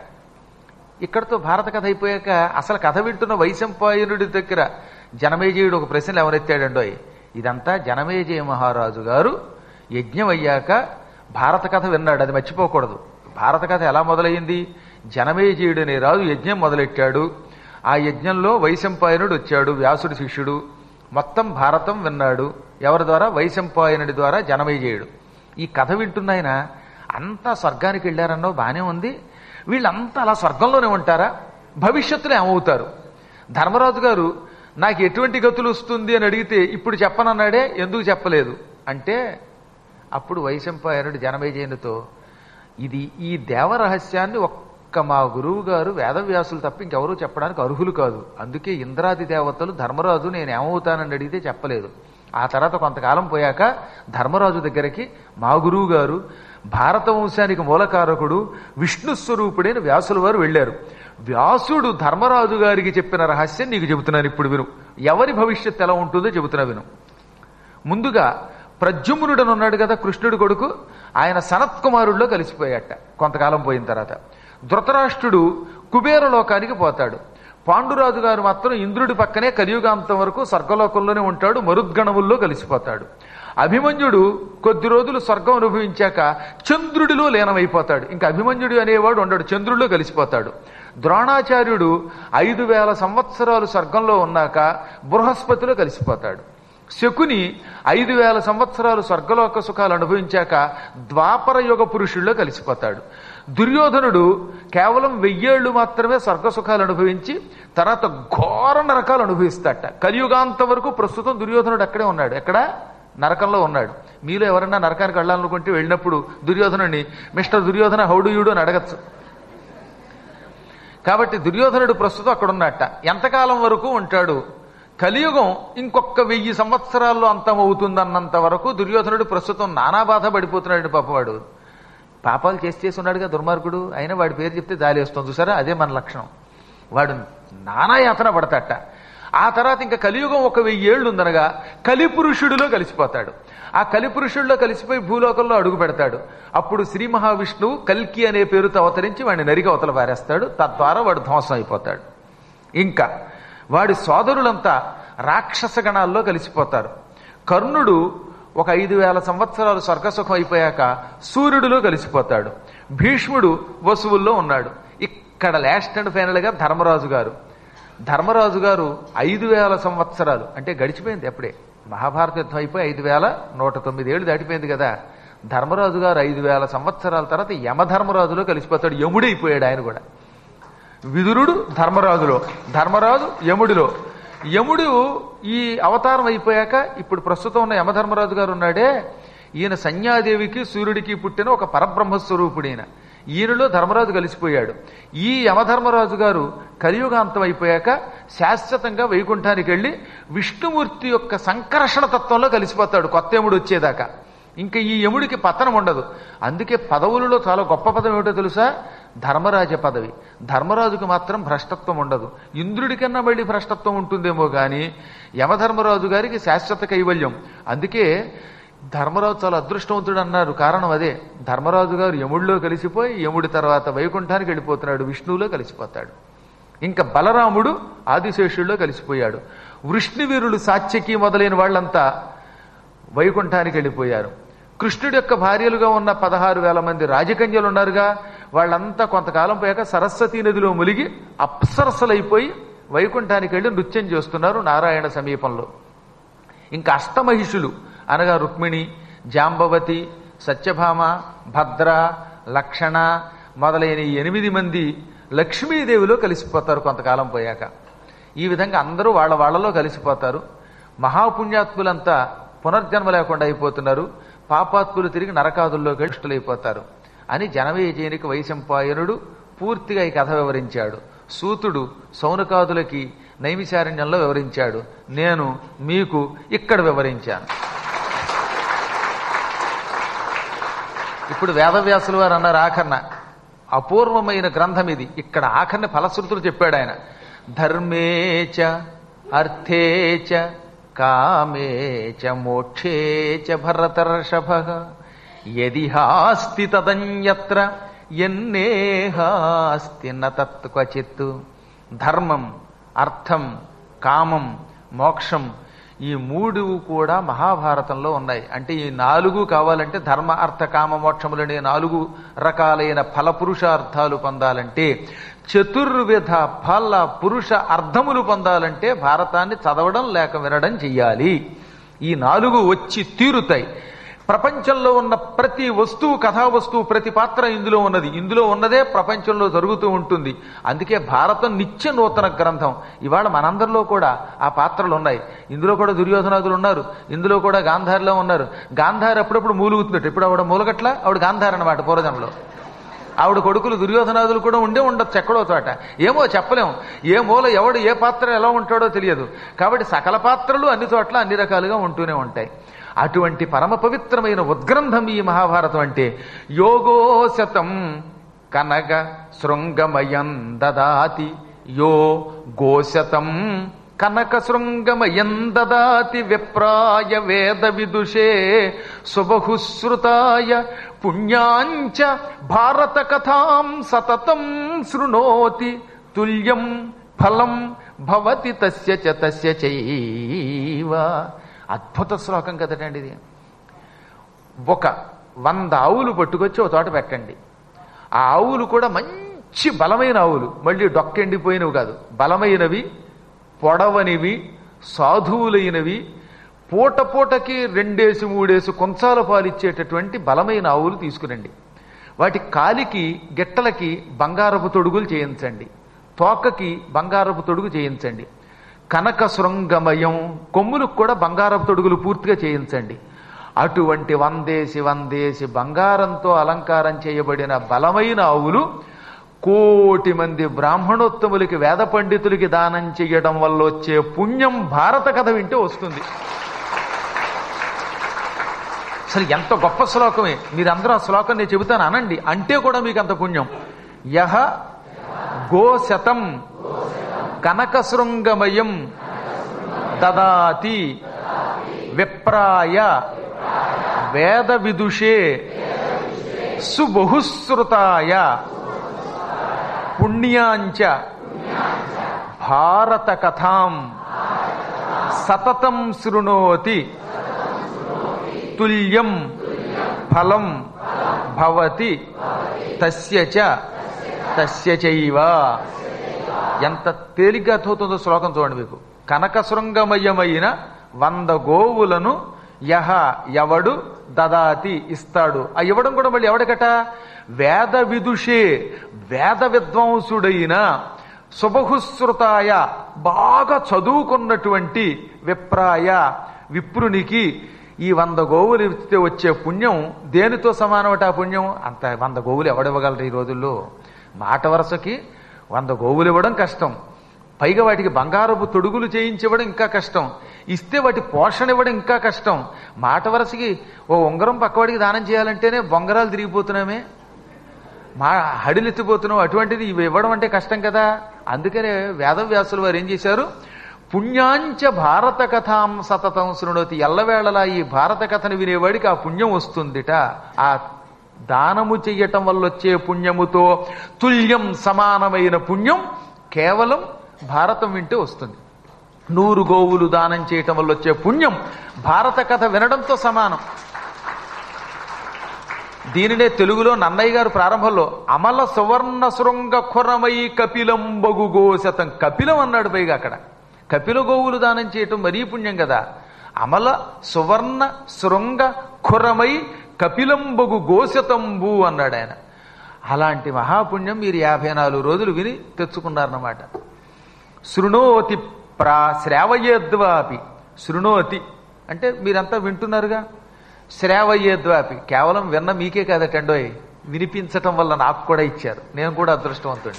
ఇక్కడతో భారత కథ అయిపోయాక అసలు కథ వింటున్న వైశంపాయనుడి దగ్గర జనమేజయుడు ఒక ప్రశ్నలు ఎవరెత్తాడండోయ్ ఇదంతా జనమేజయ మహారాజు గారు యజ్ఞం అయ్యాక భారత కథ విన్నాడు అది మర్చిపోకూడదు భారత కథ ఎలా మొదలైంది జనమేజయుడు అనే రాజు యజ్ఞం మొదలెట్టాడు ఆ యజ్ఞంలో వైశంపాయనుడు వచ్చాడు వ్యాసుడి శిష్యుడు మొత్తం భారతం విన్నాడు ఎవరి ద్వారా వైశంపాయనుడి ద్వారా జనమేజయుడు ఈ కథ వింటున్నాయన అంతా స్వర్గానికి వెళ్ళారన్నో బానే ఉంది వీళ్ళంతా అలా స్వర్గంలోనే ఉంటారా భవిష్యత్తులో ఏమవుతారు ధర్మరాజు గారు నాకు ఎటువంటి గతులు వస్తుంది అని అడిగితే ఇప్పుడు చెప్పనన్నాడే ఎందుకు చెప్పలేదు అంటే అప్పుడు వైశంపాయనుడు జనమేజయునితో ఇది ఈ దేవరహస్యాన్ని ఒక్క మా గురువు గారు వేదవ్యాసులు తప్ప ఇంకెవరూ చెప్పడానికి అర్హులు కాదు అందుకే ఇంద్రాది దేవతలు ధర్మరాజు నేను ఏమవుతానని అడిగితే చెప్పలేదు ఆ తర్వాత కొంతకాలం పోయాక ధర్మరాజు దగ్గరికి మా గురువు గారు భారత వంశానికి మూలకారకుడు విష్ణు స్వరూపుడైన వ్యాసుల వారు వెళ్ళారు వ్యాసుడు ధర్మరాజు గారికి చెప్పిన రహస్యం నీకు చెబుతున్నాను ఇప్పుడు విను ఎవరి భవిష్యత్తు ఎలా ఉంటుందో చెబుతున్నా విను ముందుగా ప్రద్యుమ్నుడని ఉన్నాడు కదా కృష్ణుడి కొడుకు ఆయన సనత్ కుమారుల్లో కలిసిపోయాట కొంతకాలం పోయిన తర్వాత ధృతరాష్ట్రుడు కుబేర లోకానికి పోతాడు పాండురాజు గారు మాత్రం ఇంద్రుడి పక్కనే కలియుగాంతం వరకు స్వర్గలోకంలోనే ఉంటాడు మరుద్గణముల్లో కలిసిపోతాడు అభిమన్యుడు కొద్ది రోజులు స్వర్గం అనుభవించాక చంద్రుడిలో లీనమైపోతాడు ఇంకా అభిమన్యుడు అనేవాడు ఉండడు చంద్రుడిలో కలిసిపోతాడు ద్రోణాచార్యుడు ఐదు వేల సంవత్సరాలు స్వర్గంలో ఉన్నాక బృహస్పతిలో కలిసిపోతాడు శకుని ఐదు వేల సంవత్సరాలు స్వర్గలోక సుఖాలు అనుభవించాక ద్వాపర యుగ పురుషుల్లో కలిసిపోతాడు దుర్యోధనుడు కేవలం వెయ్యేళ్లు మాత్రమే స్వర్గ సుఖాలు అనుభవించి తర్వాత ఘోర నరకాలు అనుభవిస్తాట కలియుగాంత వరకు ప్రస్తుతం దుర్యోధనుడు అక్కడే ఉన్నాడు ఎక్కడ నరకంలో ఉన్నాడు మీలో ఎవరైనా నరకానికి వెళ్ళాలనుకుంటే వెళ్ళినప్పుడు దుర్యోధనుడిని మిస్టర్ దుర్యోధన హౌడుయుడు అని అడగచ్చు కాబట్టి దుర్యోధనుడు ప్రస్తుతం అక్కడ ఉన్నట్ట ఎంతకాలం వరకు ఉంటాడు కలియుగం ఇంకొక వెయ్యి సంవత్సరాల్లో అంతమవుతుందన్నంత వరకు దుర్యోధనుడు ప్రస్తుతం నానా బాధ పడిపోతున్నాడు పాపవాడు పాపాలు చేసి చేసి ఉన్నాడుగా దుర్మార్గుడు అయినా వాడి పేరు చెప్తే జాలి వస్తుంది చూసారా అదే మన లక్షణం వాడు నానా యాతన పడతాట ఆ తర్వాత ఇంకా కలియుగం ఒక వెయ్యి ఏళ్ళు ఉందనగా కలిపురుషుడిలో కలిసిపోతాడు ఆ కలిపురుషుడిలో కలిసిపోయి భూలోకంలో అడుగు పెడతాడు అప్పుడు శ్రీ మహావిష్ణువు కల్కి అనే పేరుతో అవతరించి వాడిని నరిగి అవతల పారేస్తాడు తద్వారా వాడు ధ్వంసం అయిపోతాడు ఇంకా వాడి సోదరులంతా రాక్షస గణాల్లో కలిసిపోతారు కర్ణుడు ఒక ఐదు వేల సంవత్సరాలు స్వర్గసుఖం అయిపోయాక సూర్యుడిలో కలిసిపోతాడు భీష్ముడు వసువుల్లో ఉన్నాడు ఇక్కడ లాస్ట్ అండ్ ఫైనల్ గా ధర్మరాజు గారు ధర్మరాజు గారు ఐదు వేల సంవత్సరాలు అంటే గడిచిపోయింది అప్పుడే మహాభారత యుద్ధం అయిపోయి ఐదు వేల నూట తొమ్మిది ఏళ్ళు దాటిపోయింది కదా ధర్మరాజు గారు ఐదు వేల సంవత్సరాల తర్వాత యమధర్మరాజులో కలిసిపోతాడు యముడైపోయాడు ఆయన కూడా విదురుడు ధర్మరాజులో ధర్మరాజు యముడిలో యముడు ఈ అవతారం అయిపోయాక ఇప్పుడు ప్రస్తుతం ఉన్న యమధర్మరాజు గారు ఉన్నాడే ఈయన సంధ్యాదేవికి సూర్యుడికి పుట్టిన ఒక పరబ్రహ్మ స్వరూపుడు ఈయన ఈయనలో ధర్మరాజు కలిసిపోయాడు ఈ యమధర్మరాజు గారు కలియుగాంతం అయిపోయాక శాశ్వతంగా వైకుంఠానికి వెళ్ళి విష్ణుమూర్తి యొక్క సంకర్షణ తత్వంలో కలిసిపోతాడు కొత్త యముడు వచ్చేదాకా ఇంకా ఈ యముడికి పతనం ఉండదు అందుకే పదవులలో చాలా గొప్ప పదం ఏమిటో తెలుసా ధర్మరాజ పదవి ధర్మరాజుకు మాత్రం భ్రష్టత్వం ఉండదు ఇంద్రుడి కన్నా మళ్ళీ భ్రష్టత్వం ఉంటుందేమో కానీ యమధర్మరాజు గారికి శాశ్వత కైవల్యం అందుకే ధర్మరాజు చాలా అదృష్టవంతుడు అన్నారు కారణం అదే ధర్మరాజు గారు యముడిలో కలిసిపోయి యముడి తర్వాత వైకుంఠానికి వెళ్ళిపోతున్నాడు విష్ణువులో కలిసిపోతాడు ఇంకా బలరాముడు ఆదిశేషుల్లో కలిసిపోయాడు వృష్ణివీరులు సాత్యకి మొదలైన వాళ్ళంతా వైకుంఠానికి వెళ్ళిపోయారు కృష్ణుడి యొక్క భార్యలుగా ఉన్న పదహారు వేల మంది రాజకన్యలు ఉన్నారుగా వాళ్ళంతా కొంతకాలం పోయాక సరస్వతీ నదిలో ములిగి అప్సరసలైపోయి వైకుంఠానికి వెళ్ళి నృత్యం చేస్తున్నారు నారాయణ సమీపంలో ఇంకా అష్టమహిషులు అనగా రుక్మిణి జాంబవతి సత్యభామ భద్ర లక్షణ మొదలైన ఈ ఎనిమిది మంది లక్ష్మీదేవిలో కలిసిపోతారు కొంతకాలం పోయాక ఈ విధంగా అందరూ వాళ్ళ వాళ్ళలో కలిసిపోతారు మహాపుణ్యాత్ములంతా పునర్జన్మ లేకుండా అయిపోతున్నారు పాపాత్ములు తిరిగి నరకాదుల్లో గడిష్టులైపోతారు అని జనమేజయునికి వైశంపాయనుడు పూర్తిగా ఈ కథ వివరించాడు సూతుడు సౌనకాదులకి నైమిశారణ్యంలో వివరించాడు నేను మీకు ఇక్కడ వివరించాను ఇప్పుడు వేదవ్యాసులు వారు అన్నారు ఆఖరణ అపూర్వమైన గ్రంథం ఇది ఇక్కడ ఆఖరిని ఫలశ్రుతులు చెప్పాడు ఆయన ధర్మేచ అర్థేచ కామేచ మోక్షేచ భరతర్షభ యదిహాస్తి తదన్యత్ర ఎన్నేహాస్తి నతత్వచిత్ ధర్మం అర్థం కామం మోక్షం ఈ మూడు కూడా మహాభారతంలో ఉన్నాయి అంటే ఈ నాలుగు కావాలంటే ధర్మ అర్థ కామ మోక్షములనే నాలుగు రకాలైన ఫల పురుషార్థాలు పొందాలంటే చతుర్విధ ఫల పురుష అర్థములు పొందాలంటే భారతాన్ని చదవడం లేక వినడం చెయ్యాలి ఈ నాలుగు వచ్చి తీరుతాయి ప్రపంచంలో ఉన్న ప్రతి వస్తువు కథా వస్తువు ప్రతి పాత్ర ఇందులో ఉన్నది ఇందులో ఉన్నదే ప్రపంచంలో జరుగుతూ ఉంటుంది అందుకే భారతం నిత్య నూతన గ్రంథం ఇవాళ మనందరిలో కూడా ఆ పాత్రలు ఉన్నాయి ఇందులో కూడా దుర్యోధనాదులు ఉన్నారు ఇందులో కూడా గాంధారిలో ఉన్నారు గాంధారి అప్పుడప్పుడు మూలుగుతున్నట్టు ఇప్పుడు ఆవిడ మూలగట్ల ఆవిడ గాంధారి అన్నమాట పూర్వజంలో ఆవిడ కొడుకులు దుర్యోధనాదులు కూడా ఉండే ఉండొచ్చు ఎక్కడో చోట ఏమో చెప్పలేం ఏ మూల ఎవడు ఏ పాత్ర ఎలా ఉంటాడో తెలియదు కాబట్టి సకల పాత్రలు అన్ని చోట్ల అన్ని రకాలుగా ఉంటూనే ఉంటాయి అటువంటి పరమ పవిత్రమైన ఉద్గ్రంథం ఈ మహాభారతం అంటే యోగో శతం కనక శృంగమయం దదాతి యో గోశతం కనక శృంగమయం దదాతి విప్రాయ వేద విదుషే సుబహుశ్రుతాయ పుణ్యాంచ భారత కథాం సతతం శృణోతి తుల్యం ఫలం భవతి తస్య చ తస్య చైవ అద్భుత శ్లోకం కదటండి ఇది ఒక వంద ఆవులు పట్టుకొచ్చి ఒక తోట పెట్టండి ఆ ఆవులు కూడా మంచి బలమైన ఆవులు మళ్ళీ డొక్కెండిపోయినవి కాదు బలమైనవి పొడవనివి సాధువులైనవి పూట పూటకి రెండేసి మూడేసి కొంచాల పాలిచ్చేటటువంటి బలమైన ఆవులు తీసుకురండి వాటి కాలికి గిట్టలకి బంగారపు తొడుగులు చేయించండి తోకకి బంగారపు తొడుగు చేయించండి కనక శృంగమయం కొమ్ములకు కూడా బంగారపు తొడుగులు పూర్తిగా చేయించండి అటువంటి వందేసి వందేసి బంగారంతో అలంకారం చేయబడిన బలమైన ఆవులు కోటి మంది బ్రాహ్మణోత్తములకి వేద పండితులకి దానం చెయ్యడం వల్ల వచ్చే పుణ్యం భారత కథ వింటే వస్తుంది అసలు ఎంత గొప్ప శ్లోకమే మీరందరూ ఆ శ్లోకం నేను చెబుతాను అనండి అంటే కూడా మీకు అంత పుణ్యం యహ గోశతం కనక శృంగమయం దదాతి విప్రాయ వేద విదుషే సుబహుశ్రుతాయ పుణ్యాంచ భారత కథాం సతతం శృణోతి తుల్యం ఫలం భవతి తస్య చ తస్య చైవ ఎంత తేలిగ్గా అర్థమవుతుందో శ్లోకం చూడండి మీకు కనక శృంగమయమైన వంద గోవులను యహ ఎవడు దదాతి ఇస్తాడు ఆ ఇవ్వడం కూడా మళ్ళీ ఎవడికట వేద విదుషే వేద విద్వాంసుడైన శుభహుశ్రుతాయ బాగా చదువుకున్నటువంటి విప్రాయ విప్రునికి ఈ వంద గోవులు ఇస్తే వచ్చే పుణ్యం దేనితో సమానమట ఆ పుణ్యం అంత వంద గోవులు ఎవడివ్వగలరు ఈ రోజుల్లో మాట వరుసకి వంద గోవులు ఇవ్వడం కష్టం పైగా వాటికి బంగారపు తొడుగులు చేయించివ్వడం ఇంకా కష్టం ఇస్తే వాటి పోషణ ఇవ్వడం ఇంకా కష్టం మాట వరసకి ఓ ఉంగరం పక్కవాడికి దానం చేయాలంటేనే బొంగరాలు తిరిగిపోతున్నామే మా హడిలెత్తిపోతున్నాం అటువంటిది ఇవి ఇవ్వడం అంటే కష్టం కదా అందుకనే వేదవ్యాసులు వారు ఏం చేశారు పుణ్యాంచ భారత కథాం సతతం శృణోతి ఎల్లవేళలా ఈ భారత కథను వినేవాడికి ఆ పుణ్యం వస్తుందిట ఆ దానము చెయ్యటం వల్ల వచ్చే పుణ్యముతో తుల్యం సమానమైన పుణ్యం కేవలం భారతం వింటే వస్తుంది నూరు గోవులు దానం చేయటం వల్ల వచ్చే పుణ్యం భారత కథ వినడంతో సమానం దీనినే తెలుగులో నన్నయ్య గారు ప్రారంభంలో అమల సువర్ణ శృంగ ఖురమై కపిలంబగు గోశతం కపిలం అన్నాడు పైగా అక్కడ కపిల గోవులు దానం చేయటం మరీ పుణ్యం కదా అమల సువర్ణ శృంగ ఖురమై కపిలంబగు గోశతంబు అన్నాడు ఆయన అలాంటి మహాపుణ్యం మీరు యాభై నాలుగు రోజులు విని తెచ్చుకున్నారన్నమాట శృణోతి ప్రా శ్రావయేద్వాపి శృణోతి అంటే మీరంతా వింటున్నారుగా శ్రావయేద్వాపి కేవలం విన్న మీకే కాదటండోయ్ వినిపించటం వల్ల నాకు కూడా ఇచ్చారు నేను కూడా అదృష్టవంతుడి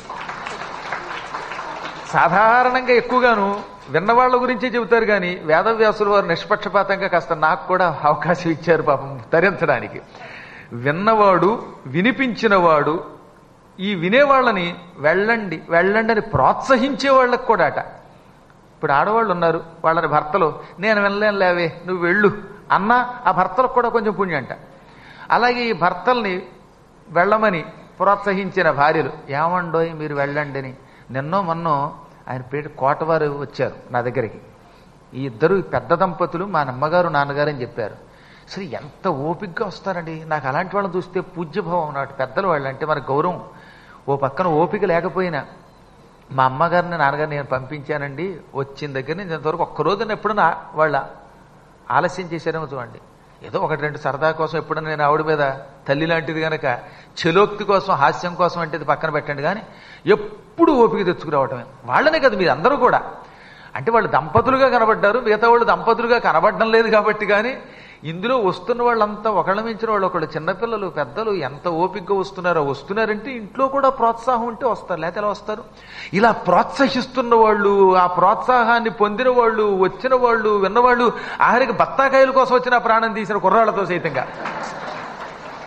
సాధారణంగా ఎక్కువగాను విన్నవాళ్ల గురించే చెబుతారు కానీ వేదవ్యాసులు వారు నిష్పక్షపాతంగా కాస్త నాకు కూడా అవకాశం ఇచ్చారు పాపం తరించడానికి విన్నవాడు వినిపించినవాడు ఈ వినేవాళ్ళని వెళ్ళండి వెళ్ళండి అని ప్రోత్సహించే వాళ్ళకి కూడా అట ఇప్పుడు ఆడవాళ్ళు ఉన్నారు వాళ్ళని భర్తలు నేను వెళ్ళలేను లేవే నువ్వు వెళ్ళు అన్న ఆ భర్తలకు కూడా కొంచెం పుణ్యం అంట అలాగే ఈ భర్తల్ని వెళ్ళమని ప్రోత్సహించిన భార్యలు ఏమండోయ్ మీరు వెళ్ళండి అని నిన్నో మొన్నో ఆయన పేట కోటవారు వచ్చారు నా దగ్గరికి ఈ ఇద్దరు పెద్ద దంపతులు మా అమ్మగారు నాన్నగారు అని చెప్పారు అసలు ఎంత ఓపికగా వస్తారండి నాకు అలాంటి వాళ్ళని చూస్తే పూజ్యభావం నాటి పెద్దలు వాళ్ళు అంటే మన గౌరవం ఓ పక్కన ఓపిక లేకపోయినా మా అమ్మగారిని నాన్నగారిని నేను పంపించానండి వచ్చిన దగ్గర నుంచి ఇంతవరకు ఒక్క రోజున ఎప్పుడన్నా వాళ్ళ ఆలస్యం చేశారేమో చూడండి ఏదో ఒకటి రెండు సరదా కోసం ఎప్పుడన్నా నేను ఆవిడ మీద తల్లి లాంటిది కనుక చెలోక్తి కోసం హాస్యం కోసం అంటే ఇది పక్కన పెట్టండి కానీ ఎప్పుడు ఓపిక తెచ్చుకురావటమే వాళ్ళనే కదా మీరు అందరూ కూడా అంటే వాళ్ళు దంపతులుగా కనబడ్డారు మిగతా వాళ్ళు దంపతులుగా కనబడడం లేదు కాబట్టి కానీ ఇందులో వస్తున్న వాళ్ళంతా ఒకళ్ళ మించిన వాళ్ళు ఒకళ్ళు చిన్నపిల్లలు పెద్దలు ఎంత ఓపికగా వస్తున్నారో వస్తున్నారంటే ఇంట్లో కూడా ప్రోత్సాహం ఉంటే వస్తారు లేకపోతే ఎలా వస్తారు ఇలా ప్రోత్సహిస్తున్న వాళ్ళు ఆ ప్రోత్సాహాన్ని పొందిన వాళ్ళు వచ్చిన వాళ్ళు విన్నవాళ్ళు ఆఖరికి బత్తాకాయల కోసం వచ్చిన ప్రాణం తీసిన కుర్రాళ్లతో సైతంగా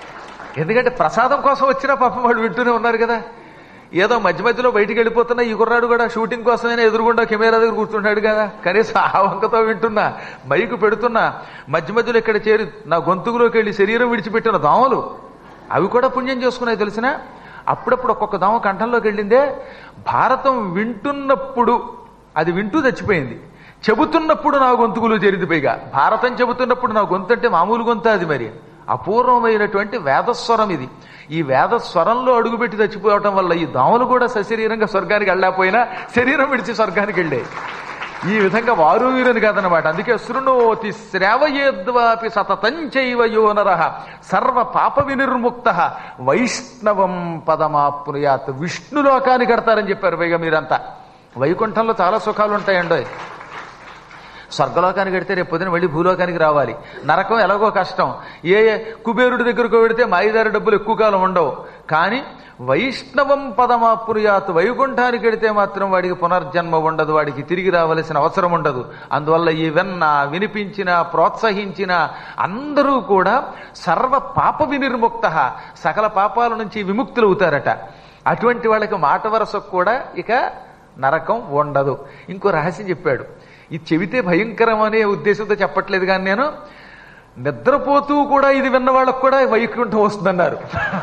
ఎందుకంటే ప్రసాదం కోసం వచ్చినా పాపం వాళ్ళు వింటూనే ఉన్నారు కదా ఏదో మధ్య మధ్యలో బయటికి వెళ్ళిపోతున్నా ఈ కుర్రాడు కూడా షూటింగ్ కోసమైనా ఎదురుగుండా కెమెరా దగ్గర కూర్చుంటాడు కదా కనీసం ఆ వంకతో వింటున్నా మైకు పెడుతున్నా మధ్య మధ్యలో ఇక్కడ చేరి నా గొంతుకులోకి వెళ్ళి శరీరం విడిచిపెట్టిన దోమలు అవి కూడా పుణ్యం చేసుకున్నాయి తెలిసిన అప్పుడప్పుడు ఒక్కొక్క దోమ కంఠంలోకి వెళ్ళిందే భారతం వింటున్నప్పుడు అది వింటూ చచ్చిపోయింది చెబుతున్నప్పుడు నా గొంతుకులు జరిది పైగా భారతం చెబుతున్నప్పుడు నా గొంతు అంటే మామూలు గొంత అది మరి అపూర్వమైనటువంటి వేదస్వరం ఇది ఈ వేదస్వరంలో అడుగుపెట్టి చచ్చిపోవటం వల్ల ఈ దోమలు కూడా సశరీరంగా స్వర్గానికి వెళ్ళకపోయినా శరీరం విడిచి స్వర్గానికి వెళ్ళాయి ఈ విధంగా వారు వీరని కాదనమాట అందుకే శృణోతి శ్రావయేద్వాపి సతతంచైవ యోనర సర్వ పాప వినిర్ముక్త వైష్ణవం పదమాప్నుయాత్ విష్ణులోకానికి కడతారని చెప్పారు పైగా మీరంతా వైకుంఠంలో చాలా సుఖాలు ఉంటాయండి స్వర్గలోకానికి వెడితే రేపు పొద్దున వెళ్ళి భూలోకానికి రావాలి నరకం ఎలాగో కష్టం ఏ ఏ కుబేరుడి దగ్గరకు వెడితే మాయిదారి డబ్బులు ఎక్కువ కాలం ఉండవు కానీ వైష్ణవం పదమాపుర్యాత్ వైకుంఠానికి వెడితే మాత్రం వాడికి పునర్జన్మ ఉండదు వాడికి తిరిగి రావలసిన అవసరం ఉండదు అందువల్ల ఈ విన్న వినిపించిన ప్రోత్సహించిన అందరూ కూడా సర్వ పాప వినిర్ముక్త సకల పాపాల నుంచి విముక్తులు అవుతారట అటువంటి వాళ్ళకి మాట వరసకు కూడా ఇక నరకం ఉండదు ఇంకో రహస్యం చెప్పాడు ఇది చెబితే భయంకరం అనే ఉద్దేశంతో చెప్పట్లేదు కానీ నేను నిద్రపోతూ కూడా ఇది విన్న వాళ్ళకు కూడా వైకుంఠం వస్తుందన్నారు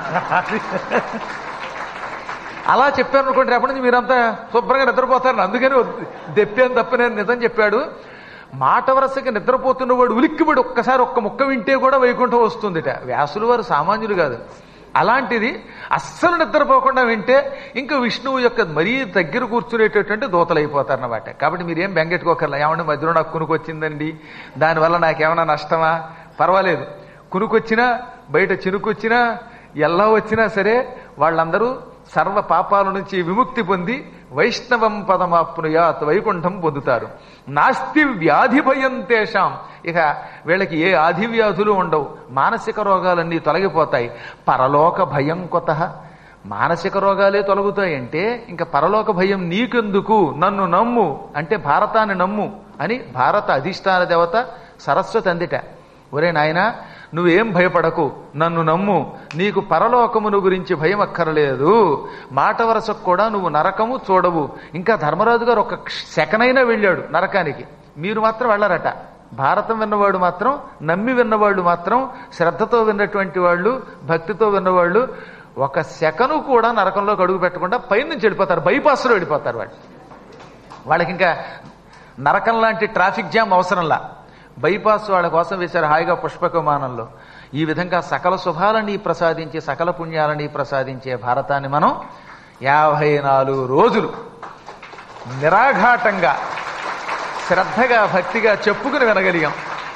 అలా చెప్పారు అనుకోండి రేపటి నుంచి మీరంతా శుభ్రంగా నిద్రపోతారని అందుకని దెప్పాను తప్ప నేను నిజం చెప్పాడు మాట వరసకి నిద్రపోతున్నవాడు ఉలిక్కిబడి ఒక్కసారి ఒక్క ముక్క వింటే కూడా వైకుంఠం వస్తుందిట వ్యాసులు వారు సామాన్యులు కాదు అలాంటిది అస్సలు నిద్రపోకుండా వింటే ఇంకా విష్ణువు యొక్క మరీ దగ్గర కూర్చునేటటువంటి దూతలైపోతారన్నమాట కాబట్టి మీరేం బెంగెట్టుకోకర్లా ఏమంటే మధ్యలో నాకు కునుకొచ్చిందండి దానివల్ల నాకేమైనా నష్టమా పర్వాలేదు కునుకొచ్చినా బయట చినుకొచ్చినా ఎలా వచ్చినా సరే వాళ్ళందరూ సర్వ పాపాల నుంచి విముక్తి పొంది వైష్ణవం పదమాప్నుయాత్ వైకుంఠం పొందుతారు నాస్తి వ్యాధి భయం తేషాం ఇక వీళ్ళకి ఏ ఆది వ్యాధులు ఉండవు మానసిక రోగాలన్నీ తొలగిపోతాయి పరలోక భయం కొత మానసిక రోగాలే తొలగుతాయంటే ఇంకా పరలోక భయం నీకెందుకు నన్ను నమ్ము అంటే భారతాన్ని నమ్ము అని భారత అధిష్టాన దేవత సరస్వతి అందిట ఒరే నాయనా నువ్వేం భయపడకు నన్ను నమ్ము నీకు పరలోకమును గురించి భయం అక్కర్లేదు మాట వరసకు కూడా నువ్వు నరకము చూడవు ఇంకా ధర్మరాజు గారు ఒక సెకనైనా వెళ్ళాడు నరకానికి మీరు మాత్రం వెళ్ళరట భారతం విన్నవాడు మాత్రం నమ్మి విన్నవాళ్ళు మాత్రం శ్రద్ధతో విన్నటువంటి వాళ్ళు భక్తితో విన్నవాళ్ళు ఒక సెకను కూడా నరకంలోకి అడుగు పెట్టకుండా పైనుంచి వెళ్ళిపోతారు బైపాస్లో వెళ్ళిపోతారు వాళ్ళు వాళ్ళకి ఇంకా నరకం లాంటి ట్రాఫిక్ జామ్ అవసరంలా బైపాస్ వాళ్ళ కోసం వేశారు హాయిగా పుష్పక విమానంలో ఈ విధంగా సకల శుభాలని ప్రసాదించి సకల పుణ్యాలని ప్రసాదించే భారతాన్ని మనం యాభై నాలుగు రోజులు నిరాఘాటంగా శ్రద్ధగా భక్తిగా చెప్పుకుని వినగలిగాం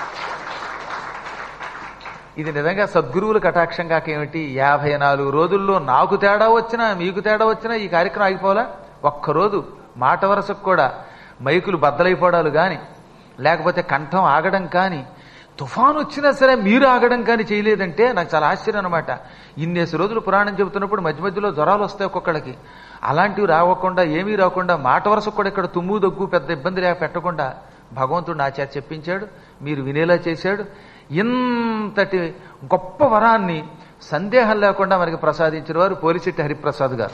ఇది నిజంగా సద్గురువుల కటాక్షం కాకేమిటి యాభై నాలుగు రోజుల్లో నాకు తేడా వచ్చినా మీకు తేడా వచ్చినా ఈ కార్యక్రమం ఆగిపోవాలా ఒక్కరోజు మాట వరసకు కూడా మైకులు బద్దలైపోవడాలు కానీ లేకపోతే కంఠం ఆగడం కానీ తుఫాను వచ్చినా సరే మీరు ఆగడం కానీ చేయలేదంటే నాకు చాలా ఆశ్చర్యం అనమాట ఇన్నేసి రోజులు పురాణం చెబుతున్నప్పుడు మధ్య మధ్యలో జ్వరాలు వస్తాయి ఒక్కొక్కడికి అలాంటివి రావకుండా ఏమీ రాకుండా మాట వరుసకు కూడా ఇక్కడ తుమ్ము దగ్గు పెద్ద ఇబ్బంది లేక పెట్టకుండా భగవంతుడు నా చేత చెప్పించాడు మీరు వినేలా చేశాడు ఇంతటి గొప్ప వరాన్ని సందేహం లేకుండా మనకి ప్రసాదించిన వారు పోలిశెట్టి హరిప్రసాద్ గారు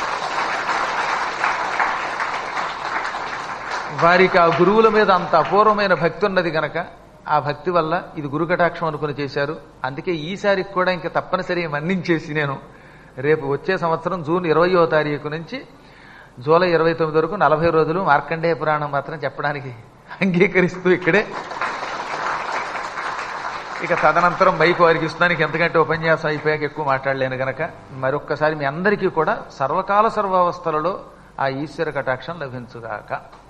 వారికి ఆ గురువుల మీద అంత అపూర్వమైన భక్తి ఉన్నది గనక ఆ భక్తి వల్ల ఇది గురుకటాక్షం అనుకుని చేశారు అందుకే ఈసారికి కూడా ఇంకా తప్పనిసరి మన్నించేసి నేను రేపు వచ్చే సంవత్సరం జూన్ ఇరవయో తారీఖు నుంచి జూలై ఇరవై తొమ్మిది వరకు నలభై రోజులు మార్కండేయ పురాణం మాత్రం చెప్పడానికి అంగీకరిస్తూ ఇక్కడే ఇక తదనంతరం మైకు వారికి ఇస్తున్నానికి ఎంతకంటే ఉపన్యాసం అయిపోయాక ఎక్కువ మాట్లాడలేను గనక మరొక్కసారి మీ అందరికీ కూడా సర్వకాల సర్వావస్థలలో ఆ ఈశ్వర కటాక్షం లభించుగాక